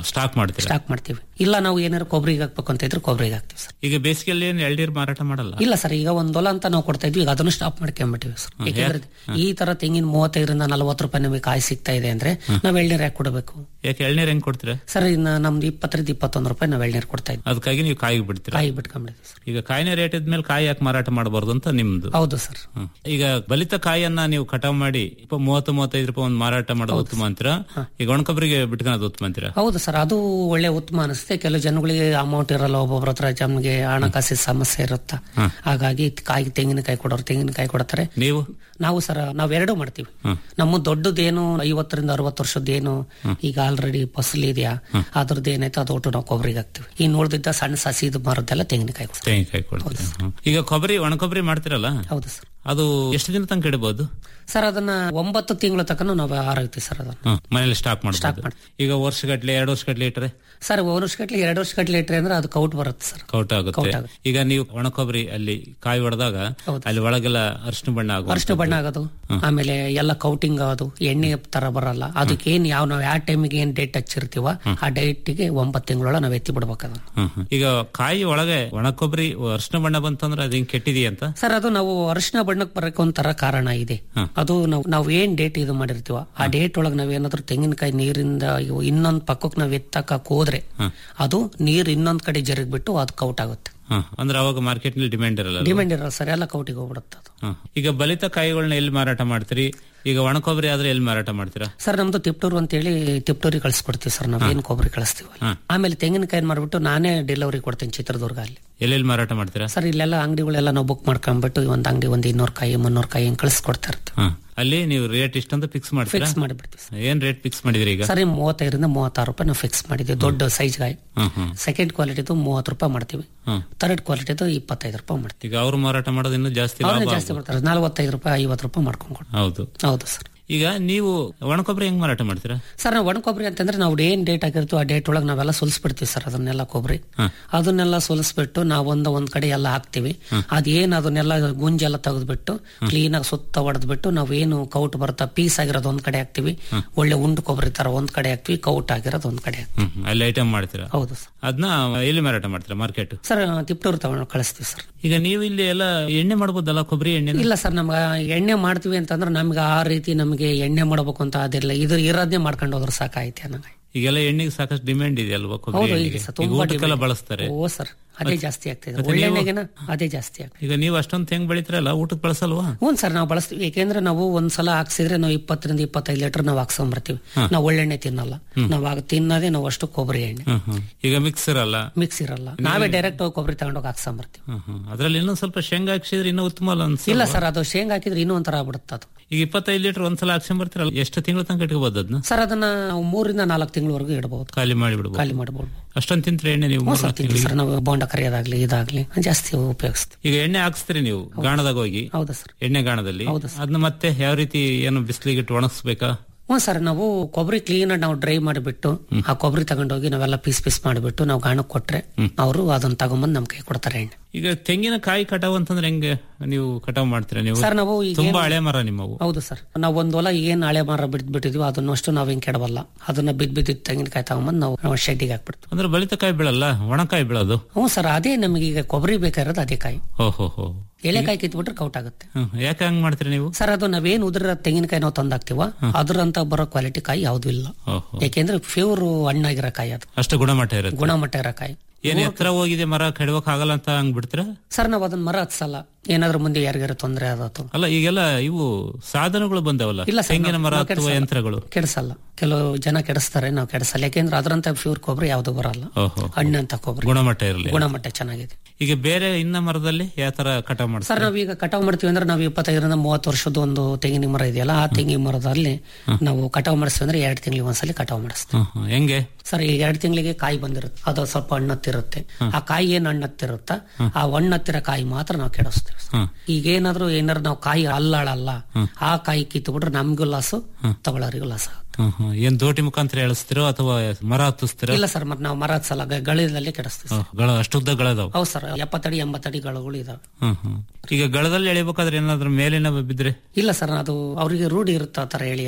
ಸ್ಟಾಕ್ ಮಾಡ್ತೀರಾ
ಸ್ಟಾಕ್ ಮಾಡ್ತೀವಿ ಇಲ್ಲ ನಾವು ಏನಾದ್ರು ಕೊಬ್ಬರಿಗೆ ಹಾಕ್ಬೇಕು ಅಂತ ಇದ್ರೆ ಕೊಬ್ಬರಿಗೆ ಹಾಕ್ತೀವಿ ಸರ್
ಈಗ ಬೇಸಿಗೆಯಲ್ಲಿ ಏನು ಎಳ್ನೀರು ಮಾರಾಟ ಮಾಡಲ್ಲ
ಇಲ್ಲ ಸರ್ ಈಗ ಒಂದ್ ಹೊಲ ಅಂತ ನಾವು ಕೊಡ್ತಾ ಇದ್ವಿ ಈಗ ಅದನ್ನು ಸ್ಟಾಪ್ ಮಾಡ್ಕೊಂಡ್ಬಿಟ್ಟಿವಿ ಸರ್ ಯಾಕಂದ್ರೆ ಈ ತರ ತೆಂಗಿನ ಮೂವತ್ತೈದರಿಂದ ನಲವತ್ತು ರೂಪಾಯಿ ನಮಗೆ ಕಾಯಿ ಸಿಗ್ತಾ ಇದೆ ಅಂದ್ರೆ ನಾವ್ ಎಳ್ನೀರ್ ಯಾಕೆ ಕೊಡಬೇಕು
ಯಾಕೆ ಎಳ್ನೀರು ಹೆಂಗ್ ಕೊಡ್ತೀರಾ
ಸರ್ ಇನ್ನ ನಮ್ದು ಇಪ್ಪತ್ತರಿಂದ ಇಪ್ಪತ್ತೊಂದು ರೂಪಾಯಿ ನಾವ್ ಎಳ್ನೀರ್ ಕೊಡ್ತಾ ಇದ್ವಿ
ಅದಕ್ಕಾಗಿ ನೀವು ಕಾಯಿಗೆ ಬಿಡ್ತೀರಾ
ಕಾಯಿ ಬಿಟ್ಕೊಂಡ್ಬಿಟ್ಟಿದ್ವಿ ಸರ್
ಈಗ ಕಾಯಿನ ರೇಟ್ ಇದ್ಮೇಲೆ ಕಾಯಿ ಯಾಕೆ ಮಾರಾಟ ಮಾಡಬಾರ್ದು ಅಂತ ನಿಮ್ದು
ಹೌದು ಸರ್
ಹ್ಮ್. ಈಗ ಬಲಿತ ಕಾಯಿಯನ್ನ ನೀವು ಕಟಾವ್ ಮಾಡಿ ಇಪ್ಪ ಮೂವತ್ತು ಮೂವತ್ತೈದು ರೂಪಾಯಿ ಒಂದು ಮಾರಾಟ ಮಾಡೋದು ಉತ್ತಮ ಅಂತೀರಾ ಈಗ ಒಣಕೊಬ್ಬರಿಗೆ ಬಿಟ್ಕೊಳೋದು ಉತ್ತಮ ಅಂತೀರಾ
ಹೌದು ಸರ್ ಅದು ಒಳ್ಳೆ ಉತ್ತಮ ಅನಿಸುತ್ತೆ ಕೆಲವು ಜನಗಳಿಗೆ ಅಮೌಂಟ್ ಇರಲ್ಲ ಒಬ್ಬೊಬ್ರ ಹತ್ರ ನಮಗೆ ಹಣಕಾಸಿನ ಸಮಸ್ಯೆ ಇರುತ್ತ ಹಾಗಾಗಿ ಕಾಯಿ ತೆಂಗಿನಕಾಯಿ ಕೊಡೋರು ತೆಂಗಿನಕಾಯಿ ಕೊಡ್ತಾರೆ
ನೀವು
ನಾವು ಸರ್ ನಾವ್ ಎರಡೂ ಮಾಡ್ತೀವಿ ನಮ್ಮ ದೊಡ್ಡದೇನು ಐವತ್ತರಿಂದ ಅರವತ್ತು ವರ್ಷದ್ದೇನು ಈಗ ಆಲ್ರೆಡಿ ಫಸಲ್ ಇದೆಯಾ ಅದ್ರದ್ದು ಏನಾಯ್ತು ಅದು ಒಟ್ಟು ನಾವು ಕೊಬ್ಬರಿಗೆ ಹಾಕ್ತಿವಿ ಇನ್ನು ಉಳಿದಿದ್ದ ಸಣ್ಣ ಸಸಿದು ಮರದ್ದೆಲ್ಲ ತೆಂಗಿನಕಾಯಿ ಕೊಡ್ತೀವಿ
ತೆಂಗಿನಕಾಯಿ ಕೊಡ್ತೀರಾ ಹ್ಮ್. ಈಗ ಕೊಬ್ಬರಿ ಒಣಕೊಬ್ಬರಿ ಮಾಡ್ತಿರಲ್ಲ
ಹೌದು ಸರ್
ಅದು ಎಷ್ಟು ದಿನ ತನಕ ಇಡಬಹುದು
ಸರ್ ಅದನ್ನ ಒಂಬತ್ತು ತಿಂಗಳ ತನಕ ನಾವು ಆರೈತೀವಿ ಸರ್ ಅದನ್ನ
ಮನೇಲಿ ಸ್ಟಾಕ್
Stock
ಮಾಡಬಹುದು
ಮಾಡ್ತೀವಿ.
ಈಗ ವರ್ಷಗಟ್ಲೆ ಎರಡು ವರ್ಷಗಟ್ಲೆ ಇಟ್ಟರೆ
ಸರ್ ಒಂದು ವರ್ಷಗಟ್ಲೆ ಎರಡು ವರ್ಷಗಟ್ಲೆ ಇಟ್ರೆ ಅಂದ್ರೆ ಅದು ಕೌಟ್ ಬರುತ್ತೆ ಸರ್
ಕೌಟ್ ಆಗುತ್ತೆ
ಕೌಟ್ ಆಗುತ್ತೆ.
ಈಗ ನೀವು ಒಣಕೊಬ್ಬರಿ ಅಲ್ಲಿ ಕಾಯಿ ಹೊಡೆದಾಗ
ಹೌದು.
ಅಲ್ಲಿ ಒಳಗೆಲ್ಲ ಅರಿಶಿನ ಬಣ್ಣ ಆಗುವ
ಅರಿಶಿನ ಬಣ್ಣ ಆಗೋದು ಆಮೇಲೆ ಎಲ್ಲ ಕೌಟಿಂಗ್ ಆಗೋದು ಎಣ್ಣೆ ತರ ಬರಲ್ಲ ಅದಕ್ಕೆ ಏನ್ ಯಾವ ನಾವು ಯಾವ ಟೈಮಿಗೆ ಏನ್ ಡೇಟ್ ಹಚ್ಚಿರ್ತೀವ ಆ ಡೇಟಿಗೆ ಒಂಬತ್ತು ತಿಂಗಳೊಳ ನಾವು ಎತ್ತಿ ಬಿಡ್ಬೇಕು ಅದನ್ನ
ಹ್ಮ್, ಹ್ಮ್. ಈಗ ಕಾಯಿ ಒಳಗೆ ಒಣಕೊಬ್ಬರಿ ಅರಿಶಿನ ಬಣ್ಣ ಬಂತಂದ್ರೆ ಅದು ಹಿಂಗ್ ಕೆಟ್ಟಿದೆಯಂತ
ಸರ್ ಅದು ನಾವು ಅರಿಶಿನ ಬಣ್ಣಕ್ಕೆ ಬರಕ್ಕೆ ಒಂಥರ ಕಾರಣ ಇದೆ ಅದು ನಾವು ನಾವು ಏನ್ ಡೇಟ್ ಇದು ಮಾಡಿರ್ತೀವ ಆ ಡೇಟ್ ಒಳಗೆ ನಾವ್ ಏನಾದ್ರು ತೆಂಗಿನಕಾಯಿ ನೀರಿಂದ ಇವು ಇನ್ನೊಂದ್ ಪಕ್ಕಕ್ಕೆ ನಾವ್ ಎತ್ತಕಕ್ ಹೋದ್ರೆ ಅದು ನೀರ್ ಇನ್ನೊಂದ್ ಕಡೆ ಜರುಗ್ಬಿಟ್ಟು ಅದು ಕೌಟ್ ಆಗುತ್ತೆ
ಹ್ಮ್. ಅಂದ್ರೆ ಅವಾಗ ಮಾರ್ಕೆಟ್ ನಲ್ಲಿ ಡಿಮ್ಯಾಂಡ್ ಇರಲ್ಲ ಅಲ್ವಾ?
ಡಿಮ್ಯಾಂಡ್ ಇರಲ್ಲ ಸರ್ ಎಲ್ಲ ಕೌಟಿಗೆ ಹೋಗ್ಬಿಡುತ್ತೆ ಅದು
ಹ್ಮ್. ಈಗ ಬಲಿತ ಕಾಯಿಗಳನ್ನ ಎಲ್ಲಿ ಮಾರಾಟ ಮಾಡ್ತೀರಿ ಈಗ ಒಣಕೊಬ್ಬರಿ ಆದ್ರೆ ಎಲ್ಲಿ ಮಾರಾಟ ಮಾಡ್ತೀರಾ
ಸರ್ ನಮ್ದು ತಿಪ್ಟೂರು ಅಂತೇಳಿ ತಿಪ್ಟೂರಿಗೆ ಕಳಿಸ್ಕೊಡ್ತೀವಿ ಸರ್ ನಾವ್ ಏನ್ ಕೊಬ್ಬರಿ ಕಳಿಸ್ತೀವಲ್ಲ ಆಮೇಲೆ ತೆಂಗಿನಕಾಯಿ ಮಾಡ್ಬಿಟ್ಟು ನಾನೇ ಡೆಲಿವರಿ ಕೊಡ್ತೀನಿ ಚಿತ್ರದುರ್ಗ ಅಲ್ಲಿ
ಎಲ್ಲೆಲ್ಲಿ ಮಾರಾಟ ಮಾಡ್ತೀರಾ
ಸರ್ ಇಲ್ಲೆಲ್ಲ ಅಂಗಡಿಗಳೆಲ್ಲ ನಾವು ಬುಕ್ ಮಾಡ್ಕೊಂಡ್ಬಿಟ್ಟು ಒಂದ್ ಅಂಗಡಿ ಒಂದ್ ಇನ್ನೂರು ಕಾಯಿ ಮುನ್ನೂರು ಕಾಯಿ ಹಿಂಗ್ ಕಳಿಸ್ಕೊಡ್ತಾ ಇರ್ತೀವಿ
ಹ್ಮ್. ಅಲ್ಲಿ ನೀವು ರೇಟ್ ಇಷ್ಟಂತ ಫಿಕ್ಸ್ ಮಾಡ್ತೀರಾ
ಫಿಕ್ಸ್ ಮಾಡಿಬಿಡ್ತೀವಿ ಸರ್
ಏನ್ ರೇಟ್ ಫಿಕ್ಸ್ ಮಾಡಿದ್ರಿ ಈಗ
ಸರಿ ಮೂವತ್ತೈದರಿಂದ ಮೂವತ್ತಾರು ರೂಪಾಯಿ ನಾವು ಫಿಕ್ಸ್ ಮಾಡಿದ್ವಿ ದೊಡ್ಡ ಸೈಜ್ ಗಾಯಿ
ಹ್ಮ್ ಹ್ಮ್
ಸೆಕೆಂಡ್ ಕ್ವಾಲಿಟಿದು ಮೂವತ್ತು ರೂಪಾಯಿ ಮಾಡ್ತೀವಿ
ಹ್ಮ್.
ಥರ್ಡ್ ಕ್ವಾಲಿಟಿದು ಇಪ್ಪತ್ತೈದು ರೂಪಾಯಿ ಮಾಡ್ತೀವಿ
ಈಗ ಅವ್ರು ಮಾರಾಟ ಮಾಡೋದು ಇನ್ನೂ ಜಾಸ್ತಿ ಲಾಭ
ಅವ್ರನ್ನ ಜಾಸ್ತಿ ಕೊಡ್ತಾರೆ ನಲವತ್ತೈದು ರೂಪಾಯಿ ಐವತ್ತು ರೂಪಾಯಿ ಮಾಡ್ಕೊಂಡು ಕೊಡ್ತಾರೆ.
ಹೌದು
ಹೌದು ಸರ್
ಈಗ ನೀವು ಒಣಕೊಬ್ಬರಿ ಹೆಂಗ್ ಮಾರಾಟ ಮಾಡ್ತೀರಾ
ಸರ್ ನಾವು ಒಣ ಕೊಬ್ಬರಿ ಅಂತಂದ್ರೆ ನಾವು ಏನ್ ಡೇಟ್ ಆಗಿರ್ತೀವಿ ಆ ಡೇಟ್ ಒಳಗೆ ನಾವೆಲ್ಲ ಸುಲಿಸ್ಬಿಡ್ತೀವಿ ಸರ್ ಅದನ್ನೆಲ್ಲ ಕೊಬ್ಬರಿ ಅದನ್ನೆಲ್ಲ ಸುಲಿಸ್ಬಿಟ್ಟು ನಾವು ಒಂದ್ ಒಂದ್ ಕಡೆ ಎಲ್ಲ ಹಾಕ್ತಿವಿ ಅದೇನ್ ಅದನ್ನೆಲ್ಲ ಗುಂಜೆಲ್ಲ ತೆಗೆದ್ಬಿಟ್ಟು ಕ್ಲೀನ್ ಆಗಿ ಸುತ್ತ ಹೊಡೆದ್ಬಿಟ್ಟು ನಾವು ಏನು ಕೌಟ್ ಬರುತ್ತಾ ಪೀಸ್ ಆಗಿರೋದು ಒಂದ್ ಕಡೆ ಹಾಕ್ತಿವಿ ಒಳ್ಳೆ ಉಂಡು ಕೊಬ್ಬರಿ ತರ ಒಂದ್ ಕಡೆ ಹಾಕ್ತಿವಿ ಕೌಟ್ ಆಗಿರೋದು ಒಂದ್ ಕಡೆ ಹಾಕ್ತಿವಿ
ಹ್ಮ್ ಹ್ಮ್. ಅಲ್ಲಿ ಐಟಮ್ ಮಾಡ್ತೀರಾ
ಹೌದು ಸರ್
ಅದನ್ನ ಎಲ್ಲಿ ಮಾರಾಟ ಮಾಡ್ತೀರಾ ಮಾರ್ಕೆಟ್
ಸರ್ ತಿಪ್ಟೂರು ತಗೊಂಡು ಕಳಿಸ್ತೀವಿ ಸರ್
ಈಗ ನೀವು ಇಲ್ಲಿ ಎಲ್ಲ ಎಣ್ಣೆ ಮಾಡ್ಬೋದಲ್ಲ ಕೊಬ್ಬರಿ ಎಣ್ಣೆ
ಇಲ್ಲ ಸರ್ ನಮ್ಗೆ ಎಣ್ಣೆ ಮಾಡ್ತೀವಿ ಅಂತಂದ್ರೆ ನಮ್ಗೆ ಆ ರೀತಿ ನಮಗೆ ಎಣ್ಣೆ ಮಾಡಬೇಕು ಅಂತ ಅದಿಲ್ಲ ಇದ್ರ ಇರೋದನ್ನೇ ಮಾಡ್ಕೊಂಡು ಹೋದ್ರೆ ಸಾಕಾಯ್ತು ಅನ್ನಂಗೆ
ಈಗೆಲ್ಲ ಎಣ್ಣೆಗೆ ಸಾಕಷ್ಟು ಡಿಮ್ಯಾಂಡ್ ಇದೆ ಅಲ್ವಾ ಕೊಬ್ಬರಿ
ಹೌದು
ಎಣ್ಣೆಗೆ
ಈಗ ಸರ್
ಈಗ
ತುಂಬಾ
ಊಟಕ್ಕೆಲ್ಲ
demand.
ಬಳಸ್ತಾರೆ
ಓ ಸರ್ ಅದೇ ಜಾಸ್ತಿ ಆಗ್ತಿದೆ ಒಳ್ಳೆ ಎಣ್ಣೆಗೆನ ಅದೇ ಜಾಸ್ತಿ ಆಗ್ತದೆ
ಈಗ ನೀವು ಅಷ್ಟೊಂದು ಹೆಂಗ್ ಬೆಳಿತೀರಲ್ಲ ಊಟಕ್ಕೆ ಬಳಸಲ್ವಾ
ಹ್ಞೂ ಸರ್ ನಾವು ಬಳಸ್ತೀವಿ ಯಾಕೆಂದ್ರೆ ನಾವು ಒಂದ್ಸಲ ಹಾಕ್ಸಿದ್ರೆ ನಾವು ಇಪ್ಪತ್ತರಿಂದ ಇಪ್ಪತ್ತೈದು ಲೀಟರ್ ನಾವು ಹಾಕ್ಸ್ಕೊಂಬರ್ತೀವಿ ನಾವು ಒಳ್ಳೆಣ್ಣೆ ತಿನ್ನಲ್ಲ ನಾವು ಆಗ ತಿನ್ನೋದೇ ನಾವು ಅಷ್ಟು ಕೊಬ್ಬರಿ ಎಣ್ಣೆ
ಹ್ಮ್ ಹ್ಮ್. ಈಗ ಮಿಕ್ಸರ್ ಅಲ್ಲ
ಮಿಕ್ಸ್ ಇರಲ್ಲ ನಾವೇ ಡೈರೆಕ್ಟ್ ಹೋಗಿ ಕೊಬ್ಬರಿ ತಗೊಂಡೋಗಿ ಹಾಕ್ಸ್ಕೊಂಬರ್ತೀವಿ
ಹ್ಮ್ ಹ್ಮ್. ಅದ್ರಲ್ಲಿ ಇನ್ನೊಂದ್ ಸ್ವಲ್ಪ ಶೇಂಗಾ ಹಾಕ್ಸಿದ್ರೆ ಇನ್ನೂ ಉತ್ತಮ ಅಲ್ಲ ಅನ್ಸ
ಇಲ್ಲ ಸರ್ ಅದು ಶೇಂಗಾ ಹಾಕಿದ್ರೆ ಇನ್ನೂ ಒಂಥರ ಆಗ್ಬಿಡುತ್ತೆ ಅದು
ಈಗ ಇಪ್ಪತ್ತೈದು ಲೀಟರ್ ಒಂದ್ಸಲ ಹಾಕ್ಸ್ಕೊಂಡ್ ಬರ್ತೀರಲ್ಲ ಎಷ್ಟು ತಿಂಗಳು ತನಕ ಇಟ್ಕೋಬಹುದು ಅದನ್ನ
ಸರ್ ಅದನ್ನ ನಾವು ಮೂರಿಂದ ನಾಲ್ಕು ತಿಂಗಳವರೆಗೂ ಇಡಬಹುದು
ಖಾಲಿ ಮಾಡಿಬಿಡ್ಬೋದು
ಖಾಲಿ ಮಾಡಬಹುದು
ಅಷ್ಟೊಂದು ತಿಂತ್ರೆ ಎಣ್ಣೆ ನೀವು
ಹ್ಞೂ
ಮೂರ್
ಸರ್
ನಾಲ್ಕು
ತಿಂತೀವಿ
ತಿಂಗ್ಳಿಗೆ?
ಸರ್ ನಾವು ಬೋಂಡ ಕರಿಯೋದಾಗ್ಲಿ ಇದಾಗ್ಲಿ ಜಾಸ್ತಿ ಉಪಯೋಗಿಸ್ತೀವಿ
ಈಗ ಎಣ್ಣೆ ಹಾಕ್ಸ್ತೀರಿ ನೀವು ಗಾಣದಾಗ ಹೋಗಿ
ಹೌದಾ ಸರ್
ಎಣ್ಣೆ ಗಾಣದಲ್ಲಿ
ಹೌದು
ಅದನ್ನ ಮತ್ತೆ ಯಾವ ರೀತಿ ಏನು ಬಿಸಿಲಿಗೆ ಇಟ್ಟು ಒಣಗಿಸ್ಬೇಕಾ
ಹ್ಞೂ ಸರ್ ನಾವು ಕೊಬ್ಬರಿ ಕ್ಲೀನ್ ನಾವು ಡ್ರೈ ಮಾಡಿಬಿಟ್ಟು ಆ ಕೊಬ್ಬರಿ ತಗೊಂಡೋಗಿ ನಾವೆಲ್ಲ ಪೀಸ್ ಪೀಸ್ ಮಾಡಿಬಿಟ್ಟು ನಾವು ಗಾಣಕ್ಕೆ ಕೊಟ್ರೆ ಅವರು ಅದನ್ನ ತಗೊಂಬಂದು ನಮ್ ಕೈ ಕೊಡ್ತಾರೆ ಎಣ್ಣೆ
ಈಗ ತೆಂಗಿನ ಕಾಯಿ ಕಟಾವ್ ಅಂತಂದ್ರೆ ಹೆಂಗೆ ನೀವು ಕಟಾವ್ ಮಾಡ್ತೀರಾ ನೀವು
ಸರ್ ನಾವು ಈಗ
ತುಂಬಾ ಹಳೆ ಮರ ನಿಮ್ಮವು
ಹೌದು ಸರ್ ನಾವು ಒಂದ್ ಹೊಲ ಏನ್ ಹಳೆ ಮರ ಬಿಟ್ಟು ಬಿಟ್ಟಿದ್ವಿ ಅದನ್ನ ಅಷ್ಟು ನಾವ್ ಹಿಂಗ್ ಕೆಡವಲ್ಲ ಅದನ್ನ ಬಿದ್ ಬಿದ್ದಿದ್ದ ತೆಂಗಿನಕಾಯಿ ತಗೊಂಬಂದು ನಾವು ಶೆಡ್ಡಿಗೆ ಹಾಕ್ಬಿಡ್ತೀವಿ
ಅಂದ್ರೆ ಬಲಿತ ಕಾಯಿ ಬೀಳಲ್ಲ ಒಣಕಾಯಿ ಬೀಳೋದು
ಹ್ಞೂ ಸರ್ ಅದೇ ನಮಗೆ ಈಗ ಕೊಬ್ಬರಿ ಬೇಕಾಗಿರೋದು ಅದೇ ಕಾಯಿ
ಹೋ ಹೋ ಹೋ
ಎಲೆಕಾಯಿ ಕಿತ್ಬಿಟ್ರೆ ಕೌಟ್ ಆಗುತ್ತೆ
ಹ್ಮ್. ಯಾಕೆ ಹಂಗ್ ಮಾಡ್ತೀರಿ ನೀವು
ಸರ್ ಅದು ನಾವೇನ್ ಉದ್ರ ತೆಂಗಿನಕಾಯಿ ನಾವು ತಂದಾಕ್ತಿವ ಅದ್ರಂತ ಬರೋ ಕ್ವಾಲಿಟಿ ಕಾಯಿ ಯಾವ್ದು ಇಲ್ಲ
ಹೋ ಹೋ
ಯಾಕೆಂದ್ರೆ ಪ್ಯೂರ್ ಹಣ್ಣಾಗಿರೋ ಕಾಯಿ ಅದು
ಅಷ್ಟು ಗುಣಮಟ್ಟ ಇರುತ್ತೆ
ಗುಣಮಟ್ಟ ಇರೋ ಕಾಯಿ
ಏನ್ ಎತ್ತರ ಹೋಗಿದೆ ಮರ ಕೆಡವಕ್ ಆಗಲ್ಲ ಅಂತ ಹಂಗ್ ಬಿಡ್ತೀರಾ
ಸರ್ ನಾವು ಅದನ್ನ ಮರ ಹತ್ಸಲ್ಲ ಏನಾದ್ರೂ ಮುಂದೆ ಯಾರಿಗಾರ ತೊಂದರೆ ಆದತ್ತು
ಅಲ್ಲ ಈಗೆಲ್ಲ ಇವು ಸಾಧನಗಳು ಬಂದವಲ್ಲ
ಇಲ್ಲ ಸರ್,
ತೆಂಗಿನ
ನಾವು-
ಮರ
ನಾವು
ಹತ್ತುವ
ಕೆಡ್ಸಲ್ಲ.
ಯಂತ್ರಗಳು
ಕೆಡಿಸಲ್ಲ ಕೆಲವು ಜನ ಕೆಡಿಸ್ತಾರೆ ನಾವು ಕೆಡಿಸಲ್ಲ ಯಾಕೆಂದ್ರೆ ಅದ್ರಂತ ಪ್ಯೂರ್ ಕೊಬ್ಬರಿ ಯಾವ್ದು ಬರಲ್ಲ
ಓಹೋ
ಹಣ್ಣಂತ ಕೊಬ್ಬರಿ
ಗುಣಮಟ್ಟ ಇರಲಿ
ಗುಣಮಟ್ಟ ಚೆನ್ನಾಗಿದೆ
ಈಗ ಬೇರೆ ಇನ್ನ ಮರದಲ್ಲಿ ಯಾವ ತರ ಕಟಾವ್ ಮಾಡ್ತಾರೆ
ಸರ್ ನಾವೀಗ ಕಟಾವ್ ಮಾಡ್ತೀವಿ ಅಂದ್ರೆ ನಾವು ಇಪ್ಪತ್ತೈದರಿಂದ ಮೂವತ್ತು ವರ್ಷದ ಒಂದು ತೆಂಗಿನ ಮರ ಇದೆಯಲ್ಲ ಆ ತೆಂಗಿನ ಮರದಲ್ಲಿ ನಾವು ಕಟಾವ್ ಮಾಡಿಸ್ತೀವಿ ಅಂದ್ರೆ ಎರಡು ತಿಂಗಳಿಗೆ ಒಂದ್ಸಲಿ ಕಟಾವ್ ಮಾಡಿಸ್ತೀವಿ
ಹ್ಮ್, ಹ್ಮ್. ಹೆಂಗೆ
ಸರ್ ಈಗ ಎರಡು ತಿಂಗಳಿಗೆ ಕಾಯಿ ಬಂದಿರುತ್ತೆ ಅದು ಸ್ವಲ್ಪ ಹಣ್ಣತ್ತಿರುತ್ತೆ ಆ ಕಾಯಿ ಏನ್ ಹಣ್ಣತ್ತಿರುತ್ತ ಆ ಹಣ್ಣತ್ತಿರೋ ಕಾಯಿ ಮಾತ್ರ ನಾವು ಕೆಡಿಸ್ತೀವಿ ಸರ್.
ಹ್ಮ್.
ಈಗ ಏನಾದ್ರು ಏನಾದ್ರು ನಾವು ಕಾಯಿ ಅಲ್ಲಾಳಲ್ಲ ಆ ಕಾಯಿ ಕಿತ್ತು ಬಿಟ್ರೆ ನಮ್ಗೂ ಲಾಸು ತಗೊಳ್ಳೋರಿಗೂ ಲಾಸ್ ಆಗುತ್ತೆ
ಹ್ಮ್, ಹ್ಮ್. ಏನ್ ದೋಟಿ ಮುಖಾಂತರ ಎಳಿಸ್ತಿರೋ ಅಥವಾ ಮರ ಹತ್ತಿಸ್ತಿರೋ
ಇಲ್ಲ ಸರ್ ಮತ್ತೆ ನಾವು ಮರ ಸಲ ಗಳಿದಲ್ಲಿ ಕೆಡಿಸ್ತೀವಿ ಸರ್.
ಹ್ಮ್, ಗಳ ಅಷ್ಟುದ್ದ ಗಳದಾವ್
ಹೌದು ಸರ್ ಎಪ್ಪತ್ತಡಿ ಎಂಬತ್ತಡಿ ಗಳಗಳು ಇದಾವೆ
ಹ್ಮ್ ಹ್ಮ್ ಈಗ ಗಳದಲ್ಲಿ ಎಳಿಬೇಕಾದ್ರೆ ಏನಾದ್ರೂ ಮೇಲಿನ ಬಿದ್ರೆ
ಇಲ್ಲ ಸರ್ ಅದು ಅವರಿಗೆ ರೂಢಿ ಇರುತ್ತೆ ಆ ತರ ಎಳೆಯೋದು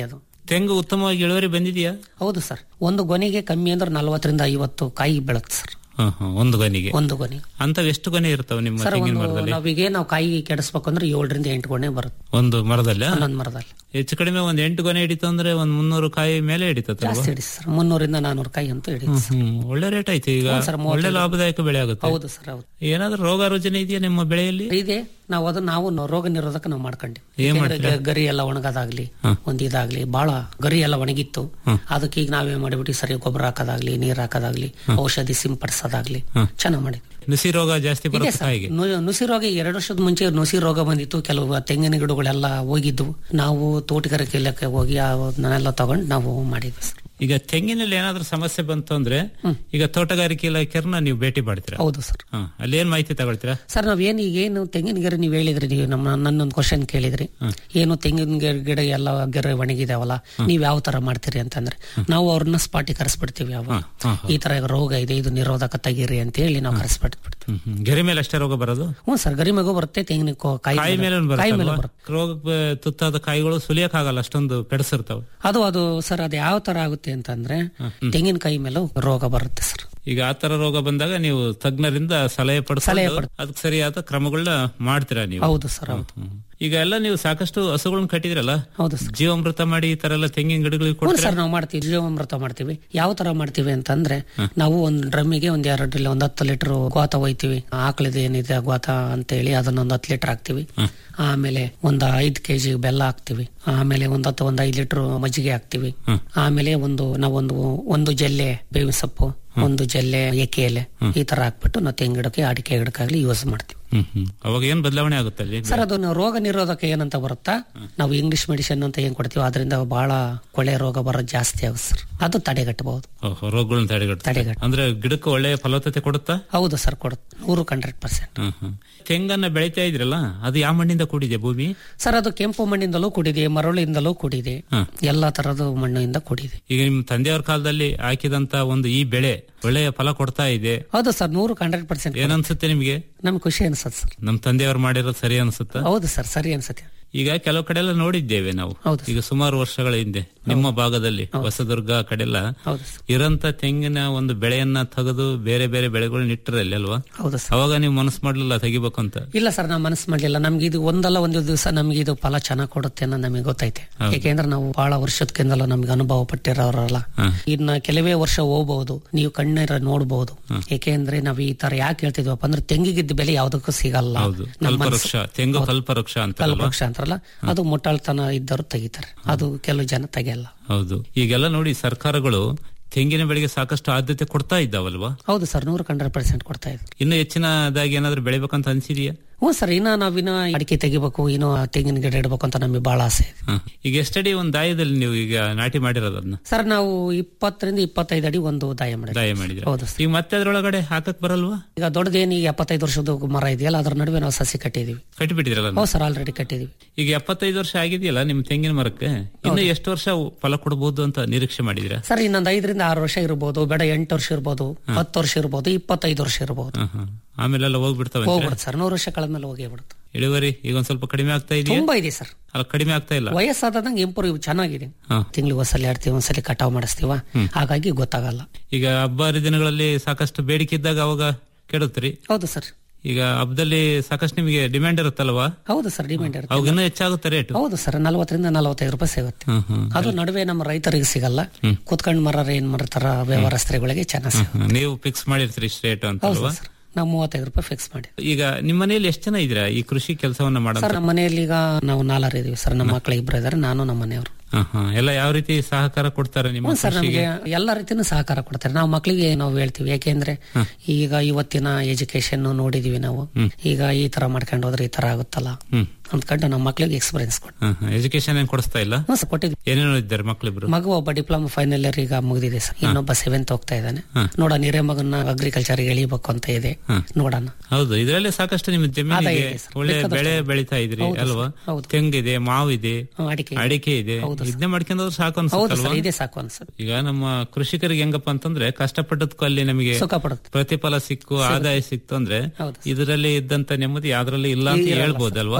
ತೆಂಗು ಉತ್ತಮವಾಗಿ ಇಳುವರಿ ಬಂದಿದೆಯಾ
ಹೌದು ಸರ್ ಒಂದು ಗೊನೆಗೆ ಕಮ್ಮಿ ಅಂದ್ರೆ ನಲವತ್ತರಿಂದ ಐವತ್ತು ಕಾಯಿ ಬೀಳುತ್ತೆ ಸರ್
ಹ, ಹ, ಒಂದು ಗನಿಗೆ
ಒಂದು ಗೊನೆ
ಅಂತ ಎಷ್ಟು ಗೊನೆ ಇರ್ತಾವ ನಿಮ್ಮ
ಸರ್
ತೆಂಗಿನ
ಒಂದು
ಮರದಲ್ಲಿ
ನಾವೀಗ ನಾವು ಕಾಯಿ ಕೆಡಿಸ್ಬೇಕು ಅಂದ್ರೆ ಏಳರಿಂದ ಎಂಟು ಗೊನೆ ಬರುತ್ತೆ
ಒಂದು ಮರದಲ್ಲಿ
ಒಂದೊಂದು ಮರದಲ್ಲಿ
ಹೆಚ್ಚು ಕಡಿಮೆ ಒಂದ್ ಎಂಟು ಗೊನೆ ಹಿಡಿತು ಅಂದ್ರೆ ಒಂದ್ ಮುನ್ನೂರು ಕಾಯಿ ಮೇಲೆ ಹಿಡಿತಲ್ವಾ
ಜಾಸ್ತಿ ಹಿಡಿಸಿ ಸರ್ ಮುನ್ನೂರಿಂದ ನಾನೂರು ಕಾಯಿ ಅಂತೂ ಹಿಡಿತು ಸರ್.
ಹ್ಮ್ ಒಳ್ಳೆ ರೇಟ್ ಆಯ್ತು ಈಗ
ಹ್ಞೂ ಸರ್,
ಒಳ್ಳೆ ಲಾಭದಾಯಕ ಬೆಳೆ ಆಗುತ್ತೆ
ಹೌದು ಸರ್ ಹೌದು
ಏನಾದ್ರೂ ರೋಗ ರುಜಿನ ಇದೆಯಾ ನಿಮ್ಮ ಬೆಳೆಯಲ್ಲಿ
ಇದೆ ನಾವು ಅದನ್ನ ನಾವು ನ- ರೋಗ ನಿರೋಧಕ ನಾವು ಮಾಡ್ಕೊಂಡ್ವಿ
ಏನ್
ಯಾಕಂದ್ರೆ ಗ- ಗರಿ ಎಲ್ಲ ಒಣಗೋದಾಗ್ಲಿ ಒಂದ್ ಇದಾಗ್ಲಿ ಬಹಳ ಗರಿ ಎಲ್ಲ ಒಣಗಿತ್ತು ಅದಕ್ಕೆ ಈಗ ನಾವೇ ಮಾಡಿಬಿಟ್ಟು ಸರಿ ಗೊಬ್ಬರ ಹಾಕೋದಾಗ್ಲಿ ನೀರ್ ಹಾಕೋದಾಗ್ಲಿ ಔಷಧಿ ಸಿಂಪಡಿಸೋದಾಗ್ಲಿ ಚೆನ್ನಾಗ್ ಮಾಡಿದ್ವಿ
ನುಸಿ ರೋಗ ಜಾಸ್ತಿ
ಇದೆ
ಬರುತ್ತೆ
ಸರ್
ಕಾಯಿಗೆ
ನು- ನುಸಿ ರೋಗ ಎರಡು ವರ್ಷದ ಮುಂಚೆ ನುಸಿ ರೋಗ ಬಂದಿತ್ತು ಕೆಲವು ತೆಂಗಿನ ಗಿಡಗಳೆಲ್ಲ ಹೋಗಿದ್ವು ನಾವು ತೋಟಗಾರಿಕೆ ಇಲಾಖೆ ಹೋಗಿ ಅವನ್ನೆಲ್ಲ ತಗೊಂಡು ನಾವು ಮಾಡಿದ್ವಿ ಸರ್
ಈಗ ತೆಂಗಿನಲ್ಲಿ ಏನಾದ್ರೂ ಸಮಸ್ಯೆ ಬಂತು ಅಂದ್ರೆ ಈಗ ತೋಟಗಾರಿಕೆ ಇಲಾಖೆಯನ್ನ ನೀವು ಭೇಟಿ ಮಾಡ್ತೀರಾ
ಹೌದು ಸರ್
ಹ, ಅಲ್ಲಿ ಏನ್ ಮಾಹಿತಿ ತಗೊಳ್ತೀರಾ
ಸರ್ ನಾವ್ ಏನು ಏನು ತೆಂಗಿನ ಗಿಡ ನೀವು ಹೇಳಿದ್ರಿ ನೀವು ನಮ್ಮ ನನ್ನೊಂದು ಕ್ವಶನ್ ಕೇಳಿದ್ರಿ ಏನು ತೆಂಗಿನ ಗಿಡ ಗಿಡ ಎಲ್ಲ ಗಿಡ ಒಣಗಿದಾವಲ್ಲ ನೀವ್ ಯಾವ ತರ ಮಾಡ್ತೀರಿ ಅಂತಂದ್ರೆ ನಾವು ಅವ್ರನ್ನ ಸ್ಪಾಟಿಗೆ ಕರೆಸ್ಬಿಡ್ತೀವಿ ಯಾವ
ಹ,
ಈ ತರ ರೋಗ ಇದೆ ಇದು ನಿರೋಧಕ ತೆಗೀರಿ ಅಂತ ಹೇಳಿ ನಾವು ಕರೆಸ್ಬಿಡ್ತೀವಿ
ಹ್ಮ್, ಹ್ಮ್. ಗೆರೆ ಮೇಲೆ ಅಷ್ಟೇ ರೋಗ ಬರೋದು
ಹ್ಞೂ ಸರ್ ಗರಿಮಗು ಬರುತ್ತೆ ತೆಂಗಿನ ಕೊ- ಕಾಯಿ
ಕಾಯಿ ಮೇಲೆ
ಮೇಲೆ- ಕಾಯಿ ಮೇಲೆ
ಬರುತ್ತೆ
ಬರುತ್ತೆ
ರೋಗ ಬ- ತುತ್ತಾದ ಕಾಯಿಗಳು ಸುಲಿಯಕ್ ಆಗಲ್ಲ ಅಷ್ಟೊಂದು ಪೆಡಸಿರ್ತಾವ
ಅದು ಅದು ಸರ್ ಅದು ಯಾವ ತರ ಆಗುತ್ತೆ ಅಂತಂದ್ರೆ ತೆಂಗಿನಕಾಯಿ ಮೇಲೂ ರೋಗ ಬರುತ್ತೆ ಸರ್
ಈಗ ಆ ತರ ರೋಗ ಬಂದಾಗ ನೀವು ತಜ್ಞರಿಂದ ಸಲಹೆ
ಸಲಹೆ
ಪಡಿಸ್ಕೊಂಡು ಅದಕ್ಕೆ ಸರಿಯಾದ ಕ್ರಮಗಳನ್ನ ಮಾಡ್ತೀರಾ ನೀವು
ಹೌದು ಸರ್ ಹೌದು
ಹ್ಮ್. ಈಗ ಎಲ್ಲ ನೀವು ಸಾಕಷ್ಟು ಹಸುಗಳನ್ನ ಕಟ್ಟಿದ್ರಲ್ಲ
ಹೌದು ಸರ್
ಜೀವಾಮೃತ ಮಾಡಿ ಈ ತರ ಎಲ್ಲ ತೆಂಗಿನ ಗಿಡಗಳಿಗೆ
ಹ್ಞೂ
ಕೊಡ್ತೀರಾ
ಸರ್ ನಾವು ಮಾಡ್ತೀವಿ ಜೀವಾಮೃತ ಮಾಡ್ತೀವಿ ಯಾವ ತರ ಮಾಡ್ತೀವಿ ಅಂತಂದ್ರೆ ನಾವು ಒಂದ್ ಡ್ರಮ್ಮಿಗೆ ಒಂದ್ ಎರಡು ಇಲ್ಲ ಒಂದ್ ಹತ್ತು ಲೀಟರ್ ಗೋತ ಒಯ್ತೀವಿ ಆಕಳದ ಏನಿದೆ ಗೋತ ಅಂತ ಹೇಳಿ ಅದನ್ನ ಒಂದ್ ಹತ್ತು ಲೀಟರ್ ಹಾಕ್ತಿವಿ ಆಮೇಲೆ ಒಂದ್ ಐದ್ ಕೆಜಿ ಬೆಲ್ಲ ಹಾಕ್ತಿವಿ ಆಮೇಲೆ ಒಂದ್ ಹತ್ತು ಒಂದ್ ಐದ್ ಲೀಟರ್ ಮಜ್ಜಿಗೆ ಹಾಕ್ತಿವಿ ಆಮೇಲೆ ಒಂದು ನಾವೊಂದು ಒಂದು ಜಲ್ಲೆ ಬೇವಿನ ಸೊಪ್ಪು ಒಂದು ಜಲ್ಲೆ ಎಕೆ ಎಲೆ ಈ ತರ ಹಾಕ್ಬಿಟ್ಟು ನಾವು ತೆಂಗಿನ ಗಿಡಕ್ಕೆ ಅಡಿಕೆ ಗಿಡಕ್ಕಾಗ್ಲಿ ಯೂಸ್ ಮಾಡ್ತೀವಿ
ಹ್ಮ್ ಹ್ಮ್ ಅವಾಗ ಏನ್ ಬದಲಾವಣೆ ಆಗುತ್ತೆ ಅಲ್ಲಿ
ಸರ್ ಅದು ನಾವು ರೋಗ ನಿರೋಧಕ ಏನಂತ ಬರುತ್ತಾ ನಾವು ಇಂಗ್ಲಿಷ್ ಮೆಡಿಸಿನ್ ಅಂತ ಏನ್ ಕೊಡ್ತೀವಿ ಅದರಿಂದ ಬಹಳ ಕೊಳೆ ರೋಗ ಬರೋದು ಜಾಸ್ತಿ ಆಗುತ್ತೆ ಸರ್ ಅದು ತಡೆಗಟ್ಟಬಹುದು
ಓಹೋ, ರೋಗಗಳನ್ನ ತಡೆಗಟ್ಟ
ತಡೆಗಟ್ಟ
ಅಂದ್ರೆ ಗಿಡಕ್ಕೆ ಒಳ್ಳೆ ಫಲವತ್ತತೆ ಕೊಡುತ್ತಾ
ಹೌದು ಸರ್ ಕೊಡುತ್ತೆ ನೂರು ಹಂಡ್ರೆಡ್ ಪರ್ಸೆಂಟ್
ಹ್ಮ್ ಹ್ಮ್. ತೆಂಗನ್ನ ಬೆಳಿತಾ ಇದ್ರಲ್ಲ ಅದು ಯಾವ ಮಣ್ಣಿಂದ ಕೂಡಿದೆ ಭೂಮಿ
ಸರ್ ಅದು ಕೆಂಪು ಮಣ್ಣಿಂದಲೂ ಕೂಡಿದೆ ಮರಳಿಂದಲೂ ಕೂಡಿದೆ
ಹ್ಮ್.
ಎಲ್ಲಾ ತರದ ಮಣ್ಣಿಂದ ಕೂಡಿದೆ
ಈಗ ನಿಮ್ ತಂದೆಯವ್ರ ಕಾಲದಲ್ಲಿ ಹಾಕಿದಂತ ಒಂದು ಈ ಬೆಳೆ ಒಳ್ಳೆಯ ಫಲ ಕೊಡ್ತಾ ಇದೆ
ಹೌದು ಸರ್ ನೂರು ಹಂಡ್ರೆಡ್ ಪರ್ಸೆಂಟ್
ಏನನ್ಸುತ್ತೆ ನಿಮ್ಗೆ
ನಮ್ಗೆ ಖುಷಿ ಅನ್ಸತ್ ಸರ್
ನಮ್ ತಂದೆಯವ್ರು ಮಾಡಿರೋದು ಸರಿ ಅನ್ಸುತ್ತಾ
ಹೌದು ಸರ್ ಸರಿ ಅನ್ಸತ್ತೆ
ಈಗ ಕೆಲವು ಕಡೆ ಎಲ್ಲ ನೋಡಿದ್ದೇವೆ ನಾವು
ಹೌದು
ಈಗ ಸುಮಾರು ವರ್ಷಗಳ ಹಿಂದೆ ನಿಮ್ಮ ಭಾಗದಲ್ಲಿ ಹೊಸದುರ್ಗ ಆ ಕಡೆಲ್ಲ
ಹೌದು ಸರ್
ಇರಂತ ತೆಂಗಿನ ಒಂದು ಬೆಳೆಯನ್ನ ತೆಗೆದು ಬೇರೆ ಬೇರೆ ಬೆಳೆಗಳನ್ನ ಇಟ್ಟರಲ್ಲಿ ಅಲ್ವಾ
ಹೌದು ಸರ್
ಅವಾಗ ನೀವು ಮನಸ್ಸು ಮಾಡ್ಲಿಲ್ಲ ತೆಗಿಬೇಕು ಅಂತ
ಇಲ್ಲ ಸರ್ ನಾವು ಮನಸ್ಸು ಮಾಡ್ಲಿಲ್ಲ ನಮ್ಗೆ ಇದು ಒಂದಲ್ಲ ಒಂದು ದಿವಸ ನಮ್ಗೆ ಇದು ಫಲ ಚೆನ್ನಾಗ್ ಕೊಡುತ್ತೆ ಅನ್ನೋ ನಮಗೆ ಗೊತ್ತೈತೆ ಯಾಕೆಂದ್ರೆ ನಾವು ಬಹಳ ವರ್ಷದಕ್ಕಿಂದಲೂ ನಮ್ಗೆ ಅನುಭವ ಪಟ್ಟಿರೋರಲ್ಲ
ಹ.
ಇನ್ನ ಕೆಲವೇ ವರ್ಷ ಹೋಗ್ಬಹುದು ನೀವು ಕಣ್ಣೀರ ನೋಡ್ಬಹುದು ಯಾಕೆಂದ್ರೆ ನಾವ್ ಈ ತರ ಯಾಕೆ ಹೇಳ್ತಿದ್ವಪ್ಪ ಅಂದ್ರೆ ತೆಂಗಿಗಿದ್ದ ಬೆಲೆ ಯಾವ್ದಕ್ಕೂ ಸಿಗಲ್ಲ
ಹೌದು
ನಮ್ಮ
ಕಲ್ಪವೃಕ್ಷ ತೆಂಗು ಕಲ್ಪವೃಕ್ಷ ಅಂತ
ಕಲ್ಪವೃಕ್ಷ ಅಂತಾರಲ್ಲ ಅದು ಮುಟ್ಟಾಳ್ತನ ಇದ್ದವರು ತೆಗಿತಾರೆ ಅದು ಕೆಲವು ಜನ ತೆಗಿಯಲ್ಲ
ಹೌದು ಈಗೆಲ್ಲ ನೋಡಿ ಸರ್ಕಾರಗಳು ತೆಂಗಿನ ಬೆಳೆಗೆ ಸಾಕಷ್ಟು ಆದ್ಯತೆ ಕೊಡ್ತಾ ಇದ್ದಾವಲ್ವಾ
ಹೌದು ಸರ್ ನೂರು ಹಂಡ್ರೆಡ್ ಪರ್ಸೆಂಟ್ ಕೊಡ್ತಾ ಇದ್ರು
ಇನ್ನು ಹೆಚ್ಚಿನದಾಗಿ ಏನಾದ್ರು ಬೆಳಿಬೇಕಂತ ಅನ್ಸಿದೆಯಾ
ಹ್ಞೂ ಸರ್ ಇನ್ನ ನಾವಿನ್ನ ಅಡಿಕೆ ತೆಗಿಬೇಕು ಇನ್ನು ತೆಂಗಿನ ಗಿಡ ಇಡಬೇಕು ಅಂತ ನಮಗೆ ಬಹಳ ಆಸೆ ಇದೆ
ಹ. ಈಗ ಎಷ್ಟಡಿ ಒಂದು ದಾಯದಲ್ಲಿ ನೀವು ಈಗ ನಾಟಿ ಮಾಡಿರೋದನ್ನ
ಸರ್ ನಾವು ಇಪ್ಪತ್ತರಿಂದ ಇಪ್ಪತ್ತೈದು ಅಡಿ ಒಂದು ದಾಯ ಮಾಡಿದ್ವಿ
ದಾಯ ಮಾಡಿದ್ರೆ
ಹೌದು ಸರ್
ಈಗ ಮತ್ತೆ ಅದ್ರೊಳಗಡೆ ಹಾಕಕ್ ಬರಲ್ವಾ
ಈಗ ದೊಡ್ಡದೇನು ಈಗ ಎಪ್ಪತ್ತೈದು ವರ್ಷದ ಮರ ಇದೆಯಲ್ಲ ಅದ್ರ ನಡುವೆ ನಾವು ಸಸಿ ಕಟ್ಟಿದೀವಿ
ಕಟ್ಟಿಬಿಟ್ಟಿದ್ರಲ್ಲ
ಹೌದು ಸರ್ ಆಲ್ರೆಡಿ ಕಟ್ಟಿದೀವಿ
ಈಗ ಎಪ್ಪತ್ತೈದು ವರ್ಷ ಆಗಿದೆಯಲ್ಲ ನಿಮ್ ತೆಂಗಿನ ಮರಕ್ಕೆ ಇನ್ನು ಎಷ್ಟು ವರ್ಷ ಫಲ ಕೊಡಬಹುದು ಅಂತ ನಿರೀಕ್ಷೆ ಮಾಡಿದಿರಾ
ಸರ್ ಇನ್ನೊಂದು ಐದರಿಂದ ಆರು ವರ್ಷ ಇರ್ಬೋದು ಬೇಡ ಎಂಟು ವರ್ಷ ಇರ್ಬೋದು ಹತ್ತು ವರ್ಷ ಇರ್ಬೋದು ಇಪ್ಪತ್ತೈದು ವರ್ಷ ಇರ್ಬೋದು
ಆಮೇಲೆಲ್ಲ ಹೋಗ್ಬಿಡ್ತಾವೆ
ಹೋಗ್ಬಿಡುತ್ತೆ ಸರ್ ನೂರು ವರ್ಷ ಕಳೆದ್ಮೇಲೆ ಹೋಗೇ ಬಿಡುತ್ತೆ
ಇಳುವರಿ ಈಗ ಒಂದ್ ಸ್ವಲ್ಪ ಕಡಿಮೆ ಆಗ್ತಾ ಇದೆಯಾ
ತುಂಬಾ ಇದೆ ಸರ್
ಅಲ್ಲ ಕಡಿಮೆ ಆಗ್ತಾ ಇಲ್ಲ
ವಯಸ್ಸಾದಂಗೆ ಇಂಪ್ರೂವ್ ಚೆನ್ನಾಗಿದೆ
ಹ.
ತಿಂಗಳಿಗೆ ಒಂದ್ಸಲಿ ಆಡ್ತೀವಿ ಒಂದ್ಸಲಿ ಕಟಾವ್ ಮಾಡಿಸ್ತೀವ ಹಾಗಾಗಿ ಗೊತ್ತಾಗಲ್ಲ
ಈಗ ಹಬ್ಬ ಹರಿದಿನಗಳಲ್ಲಿ ಸಾಕಷ್ಟು ಬೇಡಿಕೆ ಇದ್ದಾಗ ಅವಾಗ ಕೆಡುತ್ರಿ
ಹೌದು ಸರ್
ಈಗ ಹಬ್ಬದಲ್ಲಿ ಸಾಕಷ್ಟು ನಿಮಗೆ ಡಿಮ್ಯಾಂಡ್ ಇರುತ್ತಲ್ವಾ
ಹೌದು ಸರ್ ಡಿಮ್ಯಾಂಡ್ ಇರುತ್ತೆ
ಅವಾಗ ಇನ್ನೂ ಹೆಚ್ಚಾಗುತ್ತೆ ರೇಟ್
ಹೌದು ಸರ್ ನಲವತ್ತರಿಂದ ನಲವತ್ತೈದು ರೂಪಾಯಿ ಸಿಗುತ್ತೆ
ಹ್ಮ್ ಹ್ಮ್
ಅದು ನಡುವೆ ನಮ್ಮ ರೈತರಿಗೆ ಸಿಗಲ್ಲ ಕುತ್ಕೊಂಡ್ ಮರ ಏನ್ ಮಾಡ್ತಾರ ವ್ಯವಹಾರಸ್ಥರಿಗಳಿಗೆ ಚೆನ್ನಾಗಿ ಸಿಗುತ್ತೆ
ಹ್ಮ್. ನೀವು ಫಿಕ್ಸ್ ಮಾಡಿರ್ತೀರಿ ಇಷ್ಟು ರೇಟ್ ಅಂತ
ಹೌದು
ಅಲ್ವಾ
ಸರ್ ನಾವು ಮೂವತ್ತೈದು ರೂಪಾಯಿ ಫಿಕ್ಸ್ ಮಾಡಿ
ಈಗ ನಿಮ್ಮ ಮನೆಯಲ್ಲಿ ಎಷ್ಟು ಜನ ಇದ್ದೀರಾ ಈ ಕೃಷಿ ಕೆಲಸವನ್ನ ಮಾಡೋದು
ಸರ್ ನಮ್ಮ ಮನೆಯಲ್ಲಿ ಈಗ ನಾವು ನಾಲ್ವರು ಇದೀವಿ ಸರ್ ನಮ್ಮ ಮಕ್ಕಳು ಇಬ್ರು ಇದಾರೆ ನಾನು ನಮ್ಮ ಮನೆಯವರು
ಹ, ಹ. ಎಲ್ಲ ಯಾವ ರೀತಿ ಸಹಕಾರ ಕೊಡ್ತಾರೆ ನಿಮ್ಮ
ಹ್ಞೂ ಸರ್
ಕೃಷಿಗೆ
ನಮಗೆ ಎಲ್ಲ ರೀತಿನೂ ಸಹಕಾರ ಕೊಡ್ತಾರೆ ನಾವು ಮಕ್ಕಳಿಗೆ ನಾವು ಹೇಳ್ತೀವಿ ಯಾಕೆಂದ್ರೆ ಈಗ ಇವತ್ತಿನ ಎಜುಕೇಶನ್ ನೋಡಿದೀವಿ ನಾವು ಈಗ ಈ ತರ ಮಾಡ್ಕೊಂಡು ಹೋದ್ರೆ ಈ ತರ ಆಗುತ್ತಲ್ಲ
ಹ್ಮ್
ಅಂದ್ಕೊಂಡು ನಮ್ಮ ಮಕ್ಕಳಿಗೆ ಎಕ್ಸ್ಪೀರಿಯನ್ಸ್ ಕೊಟ್ಟು
ಎಜುಕೇಶನ್ ಏನ್ ಕೊಡಿಸ್ತಾ ಇಲ್ಲ
ಹ್ಞೂ ಸರ್ ಕೊಟ್ಟಿದ್ವಿ
ಏನೇನೋ ಇದ್ದಾರೆ ಮಕ್ಳಿಬ್ರು
ಮಗು ಒಬ್ಬ ಡಿಪ್ಲೊಮಾ ಫೈನಲ್ ಇಯರ್ ಈಗ ಮುಗಿದಿದೆ ಸರ್ ಇನ್ನೊಬ್ಬ ಸೆವೆಂತ್ ಹೋಗ್ತಾ ಇದ್ದಾನೆ ನೋಡೋಣ ಹಿರೇ ಮಗನ ಅಗ್ರಿಕಲ್ಚರ್ ಎಳಿಬೇಕು ಅಂತ ಇದೆ ನೋಡೋಣ
ಹೌದು ಇದರಲ್ಲಿ ಸಾಕಷ್ಟು ನಿಮ್ಮ ಜಮೀನು
ಆದಾಯ
ಇದೆ
ಇದೆ ಸರ್.
ಒಳ್ಳೆ
ಬೇಕಾದಷ್ಟು
ಬೆಳೆ ಬೆಳಿತಾ ಇದ್ರಿ ಅಲ್ವಾ
ಹೌದು.
ತೆಂಗಿದೆ ಮಾವಿದೆ
ಹ್ಮ್, ಅಡಿಕೆ
ಅಡಿಕೆ ಇದೆ ಇದನ್ನೇ ಮಾಡ್ಕೊಂಡ್ರೆ ಸಾಕು
ಹೌದು
ಅನ್ಸುತ್ತಲ್ವಾ
ಸರ್ ಇದೇ ಸಾಕು ಅನ್ಸುತ್ತೆ
ಈಗ ನಮ್ಮ ಕೃಷಿಕರಿಗೆ ಹೆಂಗಪ್ಪ ಅಂತಂದ್ರೆ ಕಷ್ಟಪಟ್ಟದಕ್ಕೂ ಅಲ್ಲಿ ನಮಗೆ
ಸುಖ ಪಡುತ್ತೆ
ಪ್ರತಿಫಲ ಸಿಕ್ಕು ಆದಾಯ ಸಿಕ್ತು ಅಂದ್ರೆ
ಹೌದು
ಇದರಲ್ಲಿ ಇದ್ದಂತ ನೆಮ್ಮದಿ ಯಾವ್ದ್ರಲ್ಲಿ ಇಲ್ಲ ಅಂತ ಹೇಳ್ಬೋದಲ್ವಾ
ಹೌದು ಸರ್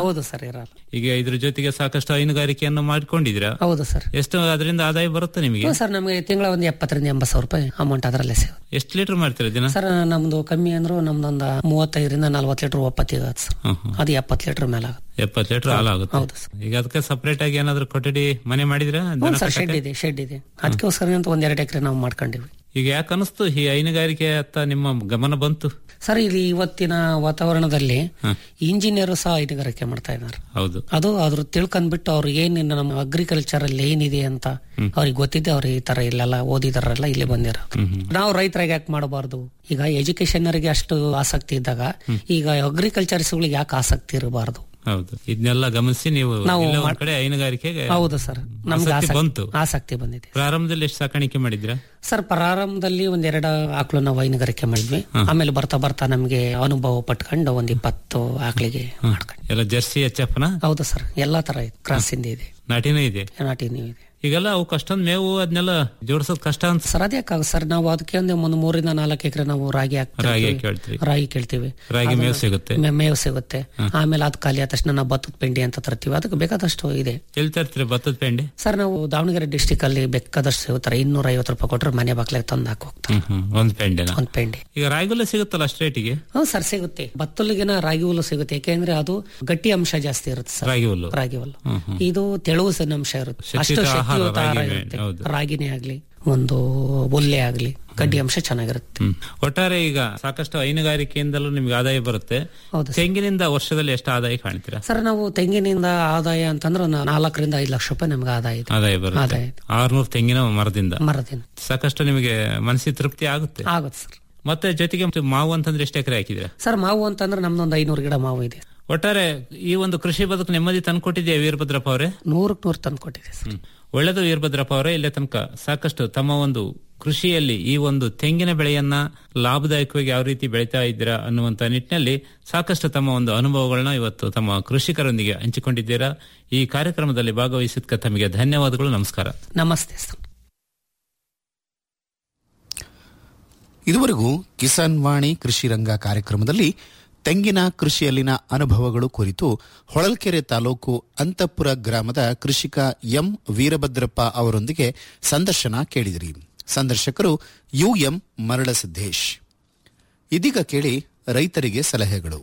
ಸರ್ ಇರಲ್ಲ
ಈಗ ಇದ್ರ ಜೊತೆಗೆ ಸಾಕಷ್ಟು ಹೈನುಗಾರಿಕೆಯನ್ನು ಮಾಡ್ಕೊಂಡಿದ್ದೀರಾ
ಹೌದು ಸರ್
ಎಷ್ಟು ಅದರಿಂದ ಆದಾಯ ಬರುತ್ತೆ ನಿಮಗೆ
ಹ್ಞೂ ಸರ್ ನಮಗೆ ತಿಂಗಳ ಒಂದು ಎಪ್ಪತ್ತರಿಂದ ಎಂಬತ್ತು ಸಾವಿರ ರೂಪಾಯಿ ಅಮೌಂಟ್ ಅದರಲ್ಲೇ ಸಿಗುತ್ತೆ
ಎಷ್ಟು ಲೀಟರ್ ಮಾಡ್ತೀರಾ ದಿನ
ಸರ್ ನಮ್ದು ಕಮ್ಮಿ ಅಂದ್ರೂ ನಮ್ದೊಂದು ಮೂವತ್ತೈದರಿಂದ ನಲ್ವತ್ತು ಲೀಟರ್ ಒಪ್ಪತ್ತಿಗೆ ಆಗುತ್ತೆ ಸರ್
ಹ್ಮ್, ಹ್ಮ್.
ಅದು ಎಪ್ಪತ್ತು ಲೀಟರ್ ಮೇಲೆ ಆಗುತ್ತೆ
ಎಪ್ಪತ್ತು ಲೀಟರ್ ಹಾಲು ಆಗುತ್ತೆ
ಹೌದು ಸರ್
ಈಗ ಅದಕ್ಕೆ ಸಪರೇಟ್ ಆಗಿ ಏನಾದ್ರು ಕೊಠಡಿ ಮನೆ ಮಾಡಿದ್ರಾ
ಹ್ಞೂ
ದನ
ಸರ್
ಕಟ್ಟಕ್ಕೆ?
ಶೆಡ್ ಇದೆ ಶೆಡ್ ಇದೆ ಅದಕ್ಕೋಸ್ಕರ ಅಂತ ಒಂದ್ ಎರಡು ಎಕರೆ ನಾವು ಮಾಡ್ಕೊಂಡಿವಿ
ಈಗ ಯಾಕೆ ಅನಿಸ್ತು ಈ ಹೈನುಗಾರಿಕೆ ಅತ್ತ ನಿಮ್ಮ ಗಮನ ಬಂತು
ಸರ್ ಇಲ್ಲಿ ಇವತ್ತಿನ ವಾತಾವರಣದಲ್ಲಿ ಇಂಜಿನಿಯರ್ ಸಹ ಹೈನುಗಾರಿಕೆ ಮಾಡ್ತಾ ಇದ್ದಾರೆ
ಹೌದು
ಅದು ಅದ್ರ ತಿಳ್ಕೊಂಡ್ಬಿಟ್ಟು ಅವ್ರು ಏನಿನ್ನು ನಮ್ಮ ಅಗ್ರಿಕಲ್ಚರ್ ಅಲ್ಲಿ ಏನಿದೆ ಅಂತ ಅವ್ರಿಗೆ ಗೊತ್ತಿದೆ ಅವ್ರು ಈ ತರ ಇಲ್ಲೆಲ್ಲ ಓದಿದಾರಲ್ಲ ಇಲ್ಲಿ ಬಂದಿರೋ ನಾವು ರೈತರಾಗಿ ಯಾಕೆ ಮಾಡಬಾರ್ದು ಈಗ ಎಜುಕೇಶನರಿಗೆ ಅಷ್ಟು ಆಸಕ್ತಿ ಇದ್ದಾಗ ಈಗ ಅಗ್ರಿಕಲ್ಚರ್ಸ್ಗಳಿಗೆ ಯಾಕೆ ಆಸಕ್ತಿ ಇರಬಾರ್ದು
ಹೌದು ಇದನ್ನೆಲ್ಲ ಗಮನಿಸಿ ನೀವು
ನಾವು
ಇಲ್ಲೇ ಒಂದ್
ಮಾಡ್-
ಕಡೆ ಹೈನುಗಾರಿಕೆಗೆ
ಹೌದು ಸರ್ ನಮ್ಗೆ
ಆಸಕ್ತಿ
ಆಸಕ್ತಿ
ಬಂತು
ಆಸಕ್ತಿ ಬಂದಿದೆ
ಪ್ರಾರಂಭದಲ್ಲಿ ಎಷ್ಟು ಸಾಕಾಣಿಕೆ ಮಾಡಿದ್ರಾ
ಸರ್ ಪ್ರಾರಂಭದಲ್ಲಿ ಒಂದೆರಡು ಆಕಳು ನಾವು ಹೈನುಗಾರಿಕೆ ಮಾಡಿದ್ವಿ ಆಮೇಲೆ ಬರ್ತಾ ಬರ್ತಾ ನಮ್ಗೆ ಅನುಭವ ಪಟ್ಕೊಂಡು ಒಂದ್ ಇಪ್ಪತ್ತು ಆಕಳಿಗೆ ಮಾಡ್ಕೊಂಡು
ಎಲ್ಲ ಜರ್ಸಿ ಎಚ್ ಎಫ್ ನ
ಹೌದು ಸರ್ ಎಲ್ಲಾ ತರ ಇದೆ ಕ್ರಾಸ್ ಇಂದ ಇದೆ
ನಾಟಿನೂ ಇದೆ
ನಾಟಿ ನೀವು ಇದೆ
ಈಗೆಲ್ಲ ಅವು ಕಷ್ಟೊಂದ್ ಮೇವು ಅದನ್ನೆಲ್ಲ ಜೋಡಿಸೋದ್ ಕಷ್ಟ ಅಂತ
ಸರ್ ಅದೇ ಸರ್ ನಾವು ಅದಕ್ಕೆ ಒಂದು ಒಂದು ಮೂರಿಂದ ನಾಲ್ಕು ಎಕರೆ ನಾವು ರಾಗಿ ಹಾಕ್ತೀವಿ
ರಾಗಿ ಕೇಳ್ತೀವಿ
ರಾಗಿ ಕೇಳ್ತೀವಿ
ರಾಗಿ ಮೇವು ಸಿಗುತ್ತೆ
ಮೇ- ಮೇವು ಸಿಗುತ್ತೆ ಆಮೇಲೆ ಅದು ಖಾಲಿ ಆದ ತಕ್ಷಣ ನಾವು ಭತ್ತದ ಪೆಂಡಿ ಅಂತ ತರ್ತೀವಿ ಅದಕ್ಕೆ ಬೇಕಾದಷ್ಟು ಇದೆ
ಎಲ್ಲಿ ತರ್ತೀರಿ ಭತ್ತದ ಪೆಂಡಿ
ಸರ್ ನಾವು ದಾವಣಗೆರೆ ಡಿಸ್ಟಿಕ್ ಅಲ್ಲಿ ಬೇಕಾದಷ್ಟು ಸಿಗುತ್ತಾರೆ ಇನ್ನೂರ ಐವತ್ತು ರೂಪಾಯಿ ಕೊಟ್ಟರೆ ಮನೆ ಬಾಗ್ಲಿಗೆ ತಂದು ಹಾಕಿ ಹೋಗ್ತಾರೆ
ಹ್ಮ್ ಹ್ಮ್ ಒಂದ್ ಪೆಂಡಿನ
ಒಂದ್ ಪೆಂಡಿ
ಈಗ ರಾಗಿಲ್ಲ ಸಿಗುತ್ತಲ್ಲ ಅಷ್ಟು ರೇಟಿಗೆ
ಹ್ಞೂ ಸರ್ ಸಿಗುತ್ತೆ ಭತ್ತಲಿಗಿನ ರಾಗಿ ಹುಲ್ಲು ಸಿಗುತ್ತೆ ಯಾಕೆಂದ್ರೆ ಅದು ಗಟ್ಟಿ ಅಂಶ ಜಾಸ್ತಿ ಇರುತ್ತೆ ಸರ್
ರಾಗಿ ಹುಲ್ಲು
ರಾಗಿ ಹುಲ್ಲು
ಹ್ಮ್ ಹ್ಮ್
ಇದು ತೆಳುವು ಸಣ್ಣ ಅಂಶ ಇರುತ್ತೆ
ಶಕ್ತಿಯುತ
ಅಷ್ಟು
ಆಹಾರ
ಶಕ್ತಿಯುತ ಆಹಾರ
ರಾಗಿ
ಇರುತ್ತೆ
ಹೌದು.
ರಾಗಿನೇ ಆಗ್ಲಿ ಒಂದು ಒಲ್ಲೆ ಆಗ್ಲಿ ಗಡ್ಡಿ ಅಂಶ ಚೆನ್ನಾಗಿರುತ್ತೆ
ಹ್ಮ್ ಒಟ್ಟಾರೆ ಈಗ ಸಾಕಷ್ಟು ಹೈನುಗಾರಿಕೆಯಿಂದಲೂ ನಿಮ್ಗೆ ಆದಾಯ ಬರುತ್ತೆ
ಹೌದು ಸರ್.
ತೆಂಗಿನಿಂದ ವರ್ಷದಲ್ಲಿ ಎಷ್ಟು ಆದಾಯ ಕಾಣ್ತೀರಾ
ಸರ್ ನಾವು ತೆಂಗಿನಿಂದ ಆದಾಯ ಅಂತಂದ್ರೆ ನಾ- ನಾಲ್ಕರಿಂದ ಐದು ಲಕ್ಷ ರೂಪಾಯಿ ನಮ್ಗೆ ಆದಾಯ ಇದೆ
ಆದಾಯ ಬರುತ್ತೆ
ಆದಾಯ ಇದೆ.
ಆರ್ನೂರು ತೆಂಗಿನ ಮರದಿಂದ
ಮರದಿಂದ
ಸಾಕಷ್ಟು ನಿಮಗೆ ಮನಸ್ಸಿಗೆ ತೃಪ್ತಿ ಆಗುತ್ತೆ
ಆಗುತ್ತೆ ಸರ್
ಮತ್ತೆ ಜೊತೆಗೆ ಮಾವು ಅಂತಂದ್ರೆ ಎಷ್ಟು ಎಕರೆ ಹಾಕಿದ್ರೆ
ಸರ್ ಮಾವು ಅಂತಂದ್ರೆ ನಮ್ದೊಂದು ಐನೂರು ಗಿಡ ಮಾವು ಇದೆ
ಒಟ್ಟಾರೆ ಈ ಒಂದು ಕೃಷಿ ಬದುಕು ನೆಮ್ಮದಿ ತಂದ್ಕೊಟ್ಟಿದೆಯಾ ವೀರಭದ್ರಪ್ಪ ಅವರೇ
ನೂರಕ್ಕೆ ನೂರು ತಂದು ಕೊಟ್ಟಿದೆ ಸರ್
ಹ್ಮ್. ಒಳ್ಳೆದು ವೀರಭದ್ರಪ್ಪ ಅವರೇ ಇಲ್ಲೇ ತನಕ ಸಾಕಷ್ಟು ತಮ್ಮ ಒಂದು ಕೃಷಿಯಲ್ಲಿ ಈ ಒಂದು ತೆಂಗಿನ ಬೆಳೆಯನ್ನ ಲಾಭದಾಯಕವಾಗಿ ಯಾವ ರೀತಿ ಬೆಳೀತಾ ಇದ್ದೀರಾ ಅನ್ನುವಂತ ನಿಟ್ಟಿನಲ್ಲಿ ಸಾಕಷ್ಟು ತಮ್ಮ ಒಂದು ಅನುಭವಗಳನ್ನ ಇವತ್ತು ತಮ್ಮ ಕೃಷಿಕರೊಂದಿಗೆ ಹಂಚಿಕೊಂಡಿದ್ದೀರಾ ಈ ಕಾರ್ಯಕ್ರಮದಲ್ಲಿ ಭಾಗವಹಿಸಿದ್ಕ ತಮಗೆ ಧನ್ಯವಾದಗಳು ನಮಸ್ಕಾರ
ನಮಸ್ತೆ ಸರ್
ಇದುವರೆಗೂ ಕಿಸಾನ್ ವಾಣಿ ಕೃಷಿ ರಂಗ ಕಾರ್ಯಕ್ರಮದಲ್ಲಿ ತೆಂಗಿನ ಕೃಷಿಯಲ್ಲಿನ ಅನುಭವಗಳು ಕುರಿತು ಹೊಳಲ್ಕೆರೆ ತಾಲೂಕು ಅಂತಃಪುರ ಗ್ರಾಮದ ಕೃಷಿಕ ಎಂ ವೀರಭದ್ರಪ್ಪ ಅವರೊಂದಿಗೆ ಸಂದರ್ಶನ ಕೇಳಿದಿರಿ ಸಂದರ್ಶಕರು ಯುಎಂ ಮರಳಸಿದ್ದೇಶ್ ಇದೀಗ ಕೇಳಿ ರೈತರಿಗೆ ಸಲಹೆಗಳು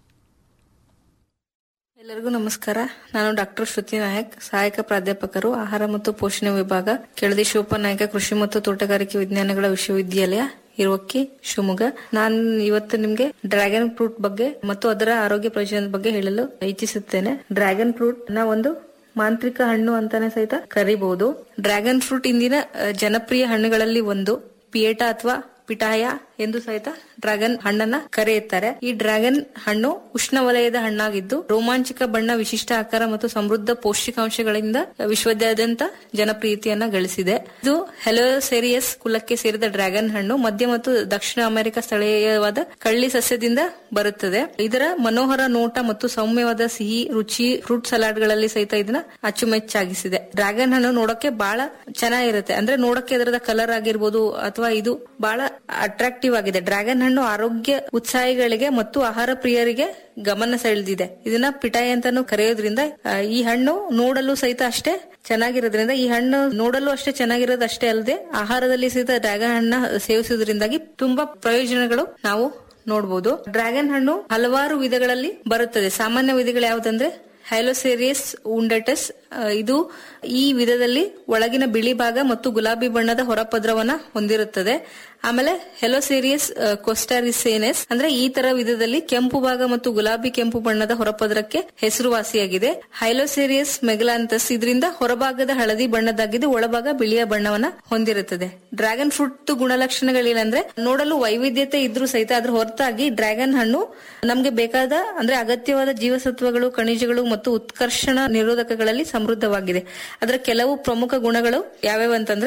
ಎಲ್ಲರಿಗೂ ನಮಸ್ಕಾರ ನಾನು ಡಾಕ್ಟರ್ ಶ್ರುತಿ ನಾಯಕ್ ಸಹಾಯಕ ಪ್ರಾಧ್ಯಾಪಕರು ಆಹಾರ ಮತ್ತು ಪೋಷಣೆ ವಿಭಾಗ ಕೆಳದಿ ಶಿವಪ್ಪನಾಯಕ ಕೃಷಿ ಮತ್ತು ತೋಟಗಾರಿಕೆ ವಿಜ್ಞಾನಗಳ ವಿಶ್ವವಿದ್ಯಾಲಯ ಇರುವಕ್ಕಿ ಶಿವಮೊಗ್ಗ ನಾನು ಇವತ್ತು ನಿಮ್ಗೆ ಡ್ರ್ಯಾಗನ್ ಫ್ರೂಟ್ ಬಗ್ಗೆ ಮತ್ತು ಅದರ ಆರೋಗ್ಯ ಪ್ರಯೋಜನದ ಬಗ್ಗೆ ಹೇಳಲು ಇಚ್ಛಿಸುತ್ತೇನೆ ಡ್ರ್ಯಾಗನ್ ಫ್ರೂಟ್ ನ ಒಂದು ಮಾಂತ್ರಿಕ ಹಣ್ಣು ಅಂತಾನೆ ಸಹಿತ ಕರಿಬಹುದು ಡ್ರ್ಯಾಗನ್ ಫ್ರೂಟ್ ಇಂದಿನ ಅ, ಜನಪ್ರಿಯ ಹಣ್ಣುಗಳಲ್ಲಿ ಒಂದು ಪಿಯೇಟ ಅಥವಾ ಪಿಟಾಯ ಎಂದು ಸಹಿತ ಡ್ರ್ಯಾಗನ್ ಹಣ್ಣನ್ನ ಕರೆಯುತ್ತಾರೆ ಈ ಡ್ರ್ಯಾಗನ್ ಹಣ್ಣು ಉಷ್ಣವಲಯದ ಹಣ್ಣಾಗಿದ್ದು ರೋಮಾಂಚಕ ಬಣ್ಣ ವಿಶಿಷ್ಟ ಆಕಾರ ಮತ್ತು ಸಮೃದ್ಧ ಪೌಷ್ಟಿಕಾಂಶಗಳಿಂದ ವಿಶ್ವದಾದ್ಯಂತ ಜನಪ್ರಿಯತೆಯನ್ನ ಗಳಿಸಿದೆ ಇದು ಹೆಲೋಸೆರಿಯಸ್ ಕುಲಕ್ಕೆ ಸೇರಿದ ಡ್ರ್ಯಾಗನ್ ಹಣ್ಣು ಮಧ್ಯ ಮತ್ತು ದಕ್ಷಿಣ ಅಮೆರಿಕ ಸ್ಥಳೀಯವಾದ ಕಳ್ಳಿ ಸಸ್ಯದಿಂದ ಬರುತ್ತದೆ ಇದರ ಮನೋಹರ ನೋಟ ಮತ್ತು ಸೌಮ್ಯವಾದ ಸಿಹಿ ರುಚಿ ಫ್ರೂಟ್ ಸಲಾಡ್ ಗಳಲ್ಲಿ ಸಹಿತ ಇದನ್ನ ಅಚ್ಚುಮೆಚ್ಚಾಗಿಸಿದೆ ಡ್ರ್ಯಾಗನ್ ಹಣ್ಣು ನೋಡಕ್ಕೆ ಬಹಳ ಚೆನ್ನಾಗಿರುತ್ತೆ ಅಂದ್ರೆ ನೋಡಕ್ಕೆ ಅದರದ ಕಲರ್ ಆಗಿರ್ಬೋದು ಅಥವಾ ಇದು ಬಹಳ ಅಟ್ರಾಕ್ಟಿವ್ ಆಗಿದೆ ಡ್ರ್ಯಾಗನ್ ಹಣ್ಣು ಆರೋಗ್ಯ ಉತ್ಸಾಹಿಗಳಿಗೆ ಮತ್ತು ಆಹಾರ ಪ್ರಿಯರಿಗೆ ಗಮನ ಸೆಳೆದಿದೆ ಇದನ್ನ ಪಿಟಾಯಿ ಅಂತಾನು ಕರೆಯೋದ್ರಿಂದ ಆ, ಈ ಹಣ್ಣು ನೋಡಲು ಸಹಿತ ಅಷ್ಟೇ ಚೆನ್ನಾಗಿರೋದ್ರಿಂದ ಈ ಹಣ್ಣು ನೋಡಲು ಅಷ್ಟೇ ಚೆನ್ನಾಗಿರೋದು ಅಷ್ಟೇ ಅಲ್ಲದೆ ಆಹಾರದಲ್ಲಿ ಸಹಿತ ಡ್ರ್ಯಾಗನ್ ಹಣ್ಣ ಸೇವಿಸುವುದರಿಂದಾಗಿ ತುಂಬಾ ಪ್ರಯೋಜನಗಳು ನಾವು ನೋಡಬಹುದು ಡ್ರ್ಯಾಗನ್ ಹಣ್ಣು ಹಲವಾರು ವಿಧಗಳಲ್ಲಿ ಬರುತ್ತದೆ ಸಾಮಾನ್ಯ ವಿಧಗಳು ಯಾವುದಂದ್ರೆ ಹೈಲೋಸೇರಿಯಸ್ ಉಂಡಟಸ್ ಇದು ಈ ವಿಧದಲ್ಲಿ ಒಳಗಿನ ಬಿಳಿ ಭಾಗ ಮತ್ತು ಗುಲಾಬಿ ಬಣ್ಣದ ಹೊರಪದ್ರವನ್ನ ಹೊಂದಿರುತ್ತದೆ ಆಮೇಲೆ ಹೆಲೋಸೇರಿಯಸ್ ಕೊಸ್ಟಾರಿಸೇನೆಸ್ ಅಂದ್ರೆ ಈ ತರ ವಿಧದಲ್ಲಿ ಕೆಂಪು ಭಾಗ ಮತ್ತು ಗುಲಾಬಿ ಕೆಂಪು ಬಣ್ಣದ ಹೊರಪದ್ರಕ್ಕೆ ಹೆಸರುವಾಸಿಯಾಗಿದೆ ಹೈಲೋಸೇರಿಯಸ್ ಮೆಗಲಾಂತಸ್ ಇದರಿಂದ ಹೊರಭಾಗದ ಹಳದಿ ಬಣ್ಣದಾಗಿದ್ದು ಒಳಭಾಗ ಬಿಳಿಯ ಬಣ್ಣವನ್ನ ಹೊಂದಿರುತ್ತದೆ ಡ್ರ್ಯಾಗನ್ ಫ್ರೂಟ್ ಗುಣಲಕ್ಷಣಗಳೇನಂದ್ರೆ ನೋಡಲು ವೈವಿಧ್ಯತೆ ಇದ್ರೂ ಸಹಿತ ಅದ್ರ ಹೊರತಾಗಿ ಡ್ರ್ಯಾಗನ್ ಹಣ್ಣು ನಮ್ಗೆ ಬೇಕಾದ ಅಂದ್ರೆ ಅಗತ್ಯವಾದ ಜೀವಸತ್ವಗಳು ಖನಿಜಗಳು ಮತ್ತು ಉತ್ಕರ್ಷಣ ನಿರೋಧಕಗಳಲ್ಲಿ ಸಮೃದ್ಧವಾಗಿದೆ ಅದರ ಕೆಲವು ಪ್ರಮುಖ ಗುಣಗಳು ಯಾವ್ಯಾವ ಅಂತಂದ್ರೆ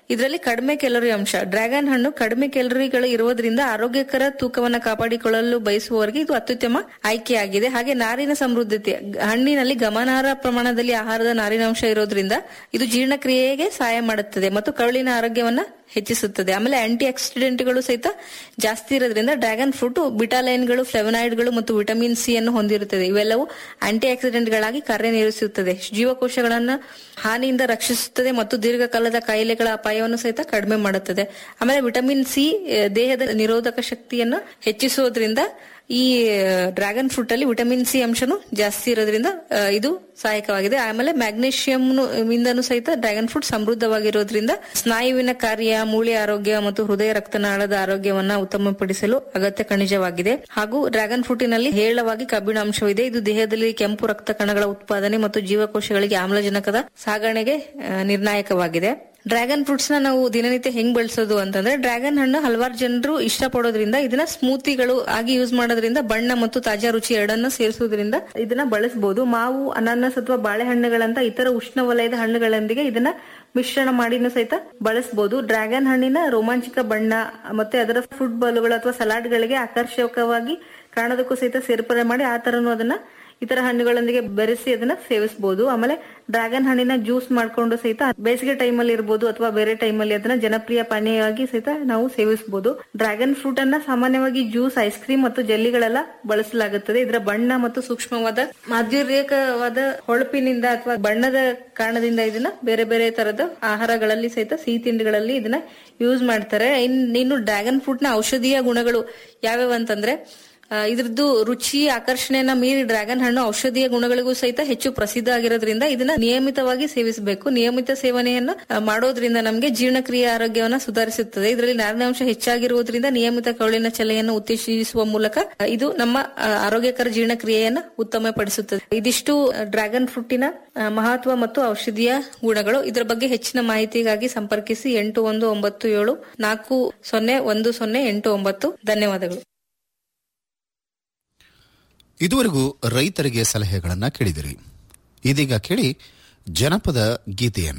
ಇದರಲ್ಲಿ ಕಡಿಮೆ ಕ್ಯಾಲೋರಿ ಅಂಶ ಡ್ರ್ಯಾಗನ್ ಹಣ್ಣು ಕಡಿಮೆ ಕ್ಯಾಲೋರಿಗಳು ಇರುವುದರಿಂದ ಆರೋಗ್ಯಕರ ತೂಕವನ್ನ ಕಾಪಾಡಿಕೊಳ್ಳಲು ಬಯಸುವವರಿಗೆ ಇದು ಅತ್ಯುತ್ತಮ ಆಯ್ಕೆಯಾಗಿದೆ ಹಾಗೆ ನಾರಿನ ಸಮೃದ್ಧತೆ ಹಣ್ಣಿನಲ್ಲಿ ಗಮನಾರ್ಹ ಪ್ರಮಾಣದಲ್ಲಿ ಆಹಾರದ ನಾರಿನಾಂಶ ಇರೋದ್ರಿಂದ ಇದು ಜೀರ್ಣಕ್ರಿಯೆಗೆ ಸಹಾಯ ಮಾಡುತ್ತದೆ ಮತ್ತು ಕರುಳಿನ ಆರೋಗ್ಯವನ್ನ ಹೆಚ್ಚಿಸುತ್ತದೆ ಆಮೇಲೆ ಆಂಟಿ ಆಕ್ಸಿಡೆಂಟ್ಗಳು ಸಹಿತ ಜಾಸ್ತಿ ಇರೋದ್ರಿಂದ ಡ್ರ್ಯಾಗನ್ ಫ್ರೂಟ್ ಬಿಟಾಲೈನ್ಗಳು ಫ್ಲೆವನಾಯ್ಡ್ಗಳು ಮತ್ತು ವಿಟಮಿನ್ ಸಿ ಅನ್ನು ಹೊಂದಿರುತ್ತದೆ ಇವೆಲ್ಲವೂ ಆಂಟಿ ಆಕ್ಸಿಡೆಂಟ್ಗಳಾಗಿ ಕಾರ್ಯನಿರ್ವಹಿಸುತ್ತದೆ ಜೀವಕೋಶಗಳನ್ನ ಹಾನಿಯಿಂದ ರಕ್ಷಿಸುತ್ತದೆ ಮತ್ತು ದೀರ್ಘಕಾಲದ ಕಾಯಿಲೆಗಳ ಅಪಾಯವನ್ನು ಸಹಿತ ಕಡಿಮೆ ಮಾಡುತ್ತದೆ ಆಮೇಲೆ ವಿಟಮಿನ್ ಸಿ ದೇಹದ ನಿರೋಧಕ ಶಕ್ತಿಯನ್ನು ಹೆಚ್ಚಿಸುವುದರಿಂದ ಈ ಡ್ರ್ಯಾಗನ್ ಫ್ರೂಟ್ ಅಲ್ಲಿ ವಿಟಮಿನ್ ಸಿ ಅಂಶನು ಜಾಸ್ತಿ ಇರೋದ್ರಿಂದ ಆ, ಇದು ಸಹಾಯಕವಾಗಿದೆ ಆಮೇಲೆ ಮ್ಯಾಗ್ನೇಷಿಯಂ ಇಂದನೂ ಸಹಿತ ಡ್ರ್ಯಾಗನ್ ಫ್ರೂಟ್ ಸಮೃದ್ಧವಾಗಿರೋದ್ರಿಂದ ಸ್ನಾಯುವಿನ ಕಾರ್ಯ ಮೂಳೆ ಆರೋಗ್ಯ ಮತ್ತು ಹೃದಯ ರಕ್ತನಾಳದ ಆರೋಗ್ಯವನ್ನ ಉತ್ತಮಪಡಿಸಲು ಅಗತ್ಯ ಖನಿಜವಾಗಿದೆ ಹಾಗೂ ಡ್ರ್ಯಾಗನ್ ಫ್ರೂಟಿನಲ್ಲಿ ಹೇರಳವಾಗಿ ಕಬ್ಬಿಣ ಅಂಶವಿದೆ ಇದು ದೇಹದಲ್ಲಿ ಕೆಂಪು ರಕ್ತ ಕಣಗಳ ಉತ್ಪಾದನೆ ಮತ್ತು ಜೀವಕೋಶಗಳಿಗೆ ಆಮ್ಲಜನಕದ ಸಾಗಣೆಗೆ ಆ, ನಿರ್ಣಾಯಕವಾಗಿದೆ ಡ್ರ್ಯಾಗನ್ ಫ್ರೂಟ್ಸ್ ನ ನಾವು ದಿನನಿತ್ಯ ಹೆಂಗ್ ಬಳಸೋದು ಅಂತಂದ್ರೆ ಡ್ರ್ಯಾಗನ್ ಹಣ್ಣು ಹಲವಾರು ಜನರು ಇಷ್ಟಪಡೋದ್ರಿಂದ ಇದನ್ನ ಸ್ಮೂತಿಗಳು ಆಗಿ ಯೂಸ್ ಮಾಡೋದ್ರಿಂದ ಬಣ್ಣ ಮತ್ತು ತಾಜಾ ರುಚಿ ಎರಡನ್ನ ಸೇರಿಸೋದ್ರಿಂದ ಇದನ್ನ ಬಳಸಬಹುದು ಮಾವು ಅನಾನಸ್ ಅಥವಾ ಬಾಳೆಹಣ್ಣುಗಳಂತ ಇತರ ಉಷ್ಣವಲಯದ ಹಣ್ಣುಗಳೊಂದಿಗೆ ಇದನ್ನ ಮಿಶ್ರಣ ಮಾಡಿನೂ ಸಹಿತ ಬಳಸಬಹುದು ಡ್ರ್ಯಾಗನ್ ಹಣ್ಣಿನ ರೋಮಾಂಚಕ ಬಣ್ಣ ಮತ್ತೆ ಅದರ ಫುಡ್ ಬಾಲುಗಳು ಅಥವಾ ಸಲಾಡ್ಗಳಿಗೆ ಆಕರ್ಷಕವಾಗಿ ಕಾಣೋದಕ್ಕೂ ಸಹಿತ ಸೇರ್ಪಡೆ ಮಾಡಿ ಆ ತರನು ಅದನ್ನ ಇತರ ಹಣ್ಣುಗಳೊಂದಿಗೆ ಬೆರೆಸಿ ಅದನ್ನ ಸೇವಿಸಬಹುದು ಆಮೇಲೆ ಡ್ರ್ಯಾಗನ್ ಹಣ್ಣಿನ ಜ್ಯೂಸ್ ಮಾಡ್ಕೊಂಡು ಸಹಿತ ಬೇಸಿಗೆ ಟೈಮಲ್ಲಿ ಇರ್ಬೋದು ಅಥವಾ ಬೇರೆ ಟೈಮಲ್ಲಿ ಅದನ್ನ ಜನಪ್ರಿಯ ಪಾನೀಯವಾಗಿ ಸಹಿತ ನಾವು ಸೇವಿಸಬಹುದು ಡ್ರ್ಯಾಗನ್ ಫ್ರೂಟ್ ಅನ್ನ ಸಾಮಾನ್ಯವಾಗಿ ಜ್ಯೂಸ್ ಐಸ್ ಕ್ರೀಮ್ ಮತ್ತು ಜೆಲ್ಲಿಗಳೆಲ್ಲ ಬಳಸಲಾಗುತ್ತದೆ ಇದರ ಬಣ್ಣ ಮತ್ತು ಸೂಕ್ಷ್ಮವಾದ ಮಾಧುರ್ಯಕವಾದ ಹೊಳಪಿನಿಂದ ಅಥವಾ ಬಣ್ಣದ ಕಾರಣದಿಂದ ಇದನ್ನ ಬೇರೆ ಬೇರೆ ತರದ ಆಹಾರಗಳಲ್ಲಿ ಸಹಿತ ಸಿಹಿ ತಿಂಡಿಗಳಲ್ಲಿ ಇದನ್ನ ಯೂಸ್ ಮಾಡ್ತಾರೆ ಇನ್ ಇನ್ನು ಡ್ರ್ಯಾಗನ್ ಫ್ರೂಟ್ ನ ಔಷಧೀಯ ಗುಣಗಳು ಯಾವ್ಯಾವ ಅಂತಂದ್ರೆ ಆ, ಇದ್ರದ್ದು ರುಚಿ ಆಕರ್ಷಣೆಯನ್ನ ಮೀರಿ ಡ್ರ್ಯಾಗನ್ ಹಣ್ಣು ಔಷಧೀಯ ಗುಣಗಳಿಗೂ ಸಹಿತ ಹೆಚ್ಚು ಪ್ರಸಿದ್ಧ ಆಗಿರೋದ್ರಿಂದ ಇದನ್ನ ನಿಯಮಿತವಾಗಿ ಸೇವಿಸಬೇಕು ನಿಯಮಿತ ಸೇವನೆಯನ್ನ ಆ, ಮಾಡೋದ್ರಿಂದ ನಮಗೆ ಜೀರ್ಣಕ್ರಿಯೆ ಆರೋಗ್ಯವನ್ನ ಸುಧಾರಿಸುತ್ತದೆ ಇದರಲ್ಲಿ ನಾರಿನಾಂಶ ಹೆಚ್ಚಾಗಿರುವುದರಿಂದ ನಿಯಮಿತ ಕರುಳಿನ ಚಲೆಯನ್ನು ಉತ್ತೇಜಿಸುವ ಮೂಲಕ ಆ, ಇದು ನಮ್ಮ ಆ, ಆರೋಗ್ಯಕರ ಜೀರ್ಣಕ್ರಿಯೆಯನ್ನ ಉತ್ತಮಪಡಿಸುತ್ತದೆ ಇದಿಷ್ಟು ಡ್ರ್ಯಾಗನ್ ಫ್ರೂಟಿನ ಆ, ಮಹತ್ವ ಮತ್ತು ಔಷಧೀಯ ಗುಣಗಳು ಇದರ ಬಗ್ಗೆ ಹೆಚ್ಚಿನ ಮಾಹಿತಿಗಾಗಿ ಸಂಪರ್ಕಿಸಿ ಎಂಟು ಒಂದು ಒಂಬತ್ತು ಏಳು ನಾಲ್ಕು ಸೊನ್ನೆ ಒಂದು ಸೊನ್ನೆ ಎಂಟು ಒಂಬತ್ತು ಧನ್ಯವಾದಗಳು
ಇದುವರೆಗೂ ರೈತರಿಗೆ ಸಲಹೆಗಳನ್ನ ಕೇಳಿದಿರಿ ಇದೀಗ ಕೇಳಿ ಜನಪದ ಗೀತೆಯನ್ನ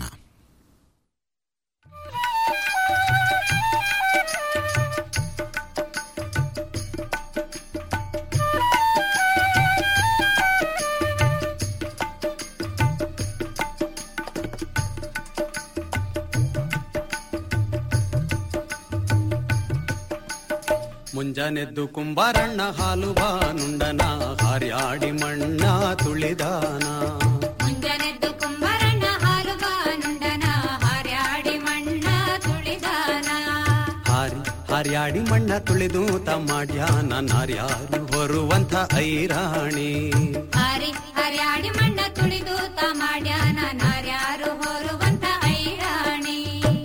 ಮುಂಜಾನೆದ್ದು ಕುಂಬಾರಣ್ಣ ಹಾಲು ಬಾನುಂಡನ ಹಾರ್ಯಾಡಿ ಮಣ್ಣ ತುಳಿದಾನ
ಮುಂಜಾನೆದ್ದು ಕುಂಬಾರಣ್ಣ ಹಾಲು ಬಾನುಂಡನ ಹಾರ್ಯಾಡಿ ಮಣ್ಣ ತುಳಿದಾನ
ಹಾರಿ ಹಾರ್ಯಾಡಿ ಮಣ್ಣ ತುಳಿದು ತಮ್ಮಾಡ್ಯಾನ ನಾರ್ಯಾರು ಹೊರುವಂತ ಐರಾಣಿ
ಹಾರಿ ಹರ್ಯಾಡಿ ಮಣ್ಣ ತುಳಿದು ತಮಾಡ್ಯಾನ ನಾರ್ಯಾರು ಹೊರುವಂತ ಐರಾಣಿ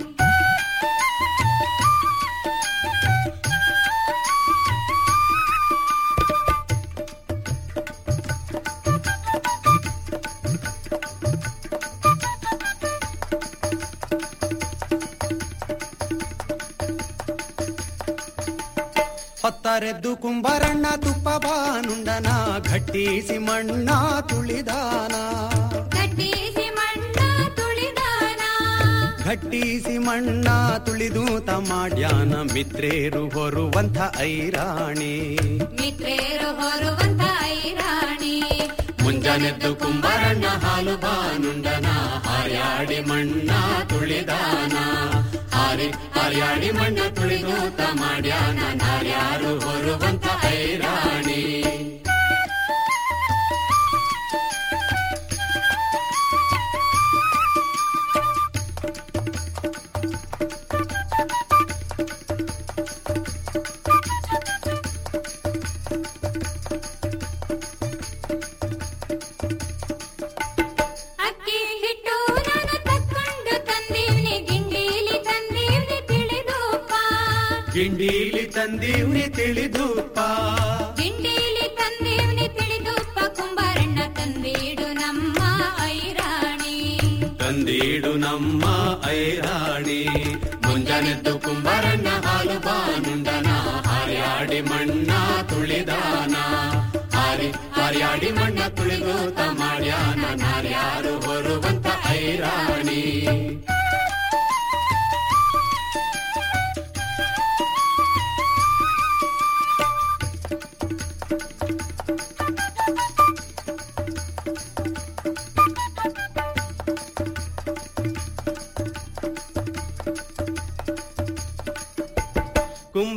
ಹೊತ್ತಾರೆದ್ದು ಕುಂಬಾರಣ್ಣ ತುಪ್ಪ ಬಾನುಂಡನ ಘಟ್ಟಿಸಿ ಮಣ್ಣ ತುಳಿದಾನ
ಗಟ್ಟಿಸಿ ಮಣ್ಣ ತುಳಿದಾನ
ಘಟ್ಟಿಸಿ ಮಣ್ಣ ತುಳಿದು ತಮ್ಮಾಡ್ಯಾನ ಮಿತ್ರೇರು ಹೊರುವಂತ ಐರಾಣಿ
ಮಿತ್ರೇರು ಹೊರುವಂತ ಐರಾಣಿ
ಮುಂಜಾನೆದ್ದು ಕುಂಬಾರಣ್ಣ ಹಾಲು ಬಾನುಂಡನ ಹಾರ್ಯಾಡಿ ಮಣ್ಣ ತುಳಿದಾನ ಹಾರಿ ಹಾರ್ಯಾಡಿ ಮಣ್ಣ ತುಳಿದು ತಮಾಡ್ಯಾನ ನಾರ್ಯಾರು ಹೊರುವಂತ ಐರಾಣಿ
ಅಕ್ಕಿ ಹಿಟ್ಟು ನಾನು ತಕ್ಕೊಂಡು ತಂದೀವ್ನಿ ಗಿಂಡೀಲಿ ತಂದೀವ್ನಿ ತಿಳಿದೂಪ
ಗಿಂಡೀಲಿ ತಂದೀವ್ನಿ ತಿಳಿದುಪ್ಪ
ಗಿಂಡೀಲಿ ತಂದೀವ್ನಿ ತಿಳಿದೂಪ ಕುಂಬಾರಣ್ಣ ತಂದೀಡು ನಮ್ಮ ಐರಾಣಿ
ತಂದೀಡು ನಮ್ಮ ಐರಾಣಿ ಮುಂಜಾನೆದ್ದು ಕುಂಬಾರಣ್ಣ ಹಾಲು ಬಾನುಂಡನ ಹಾರ್ಯಾಡಿ ಮಣ್ಣ ತುಳಿದಾನ ಹಾರಿ ಹಾರ್ಯಾಡಿ ಮಣ್ಣ ತುಳಿದು ತಮಾಡ್ಯಾನ ನಾರ್ಯಾರು ಹೊರುವಂತ ಐರಾಣಿ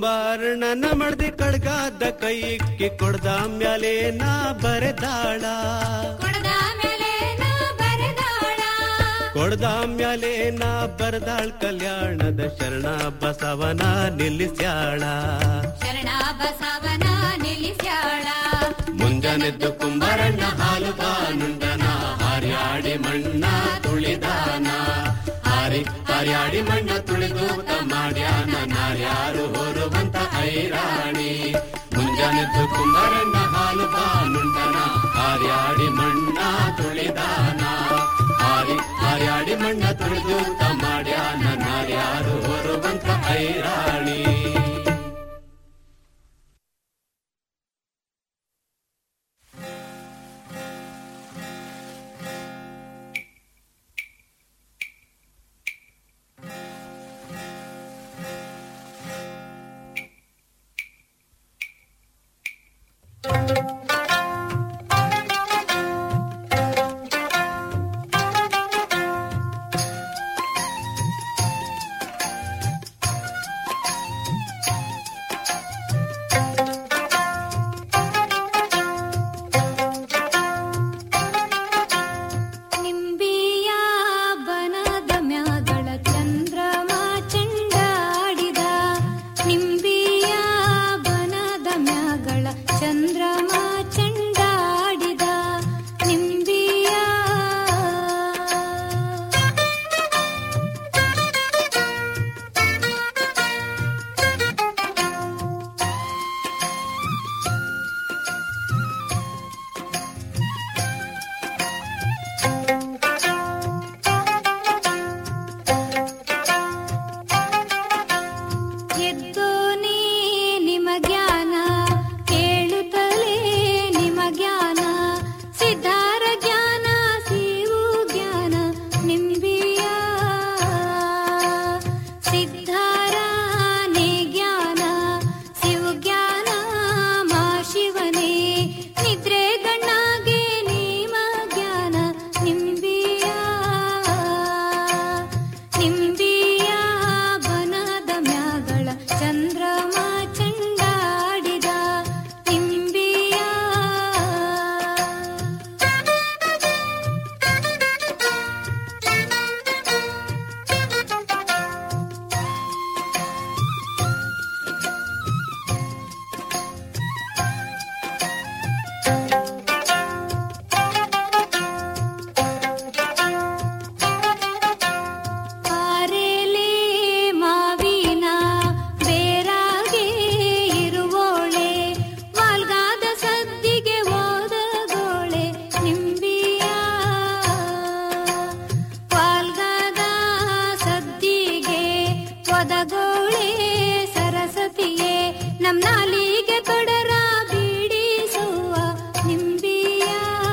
ಕುಂಬಾರಣ್ಣನ ಮಡ್ದಿ ಕಡ್ಗಾದ ಕೈಕ್ಕೆ ಕೊಡ್ದ ಮ್ಯಾಲೆ ನಾ ಬರೆದಾಳ
ಕೊಡದ ಮೇಲೆ ನಾ ಬರೆದಾಳ
ಕೊಡ್ದ ಮ್ಯಾಲೆ ನಾ ಬರದಾಳ್ ಕಲ್ಯಾಣದ ಶರಣ ಬಸವನ ನಿಲ್ಲಿಸ್ಯಾಳ
ಶರಣ ಬಸವನ ನಿಲ್ಲಿಸ್ಯಾಳ
ಮುಂಜಾನೆದ್ದು ಕುಂಬಾರಣ್ಣ ಹಾಲು ಬಾನುಂಡನ ಹಾರ್ಯಾಡಿ ಮಣ್ಣ ತುಳಿದಾನ ಹಾರಿ ಹಾರ್ಯಾಡಿ ಮಣ್ಣ ತುಳಿದು ಮಾಡ್ಯಾನ ನಾರ್ಯಾರು ಹೊರುವಂತ ಐರಾಣಿ ಮುಂಜಾನೆದ್ದು ಕುಂಬಾರಣ್ಣ ಹಾಲು ಬಾನುಂಡನ ಹಾರ್ಯಾಡಿ ಮಣ್ಣ ತುಳಿದಾನ ಹಾರಿ ಹಾರ್ಯಾಡಿ ಮಣ್ಣ ತುಳಿದು ಮಾಡ್ಯಾನ ನಾರ್ಯಾರು ಹೊರುವಂತ ಐರಾಣಿ
ನಿಂಬಿಯ ಬನದ ಮ್ಯಾಗಳ ಚಂದ್ರಮ ಚೆಂಡಾಡಿದ ನಿಂಬಿಯ ಬನದ ಮ್ಯಾಗಳ ಚಂದ್ರಮ ಚೆಂಡಾಡಿದ ನಿಂಬಿಯ ಎದ್ದೋನೇ ನಿಮ ಜ್ಞಾನ ಕೇಳುತ್ತಲೇ ನಿಮ ಜ್ಞಾನ ಸಿದ್ಧಾರ ಜ್ಞಾನ ಸಿವು ಜ್ಞಾನ ನಿಂಬಿಯ ಸಿದ್ಧಾರನೇ ಜ್ಞಾನ ಶಿವ ಜ್ಞಾನ ಮಾ ಶಿವನೇ ನಿದ್ರೆ ಗಣ್ಣಾಗೆ ನಿಮ ಜ್ಞಾನ ನಿಂಬಿಯ ನಿಂಬಿಯ ಬನದ ಮ್ಯಾಗಳ ಚಂದ್ರಮ ಚೆಂಡಾಡಿದ ನಿಂಬಿಯ ಆರೇಲೆ ಮಾವಿನ ಬೇರಾಗೆ ಇರುವೋಳೆ ವಾಲ್ಗಾದ ಸದ್ದಿಗೆ ಓದಗೋಳೆ ನಿಂಬಿಯ ವಾಲ್ಗಾದ ಸದ್ದಿಗೆ ಒದಗೋಳೆ ಸರಸ್ವತಿಯೇ ನಮ್ ನಾಲಿಗೆ ತೊಡರ ಬಿಡಿಸುವ ನಿಂಬಿಯ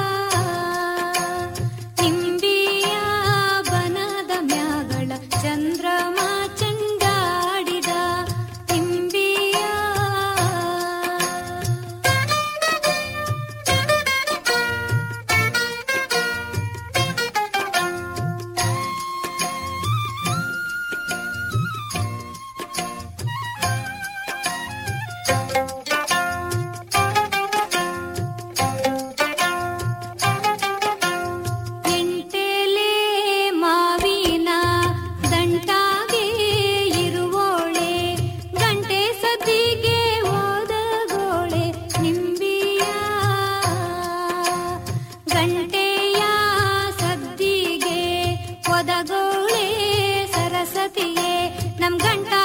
ನಿಂಬಿಯ ಬನದ ಮ್ಯಾಗಳ ಚಂದ್ರಮ ಚೆಂಡಾಡಿದ ನಿಂಬಿಯ ಎಂಟೆಲೆ ಮಾವಿನ ದಂಟಾಗೆ ಇರುವೋಳೆ ಗಂಟೆ ಸದ್ದಿಗೆ ಓದಗೋಳೆ ನಿಂಬಿಯ ಗಂಟೆಯ ಸದ್ದಿಗೆ ಒದಗೋಳೆ ಸರಸ್ವತಿಯೇ ನಮ್ ಗಂಟ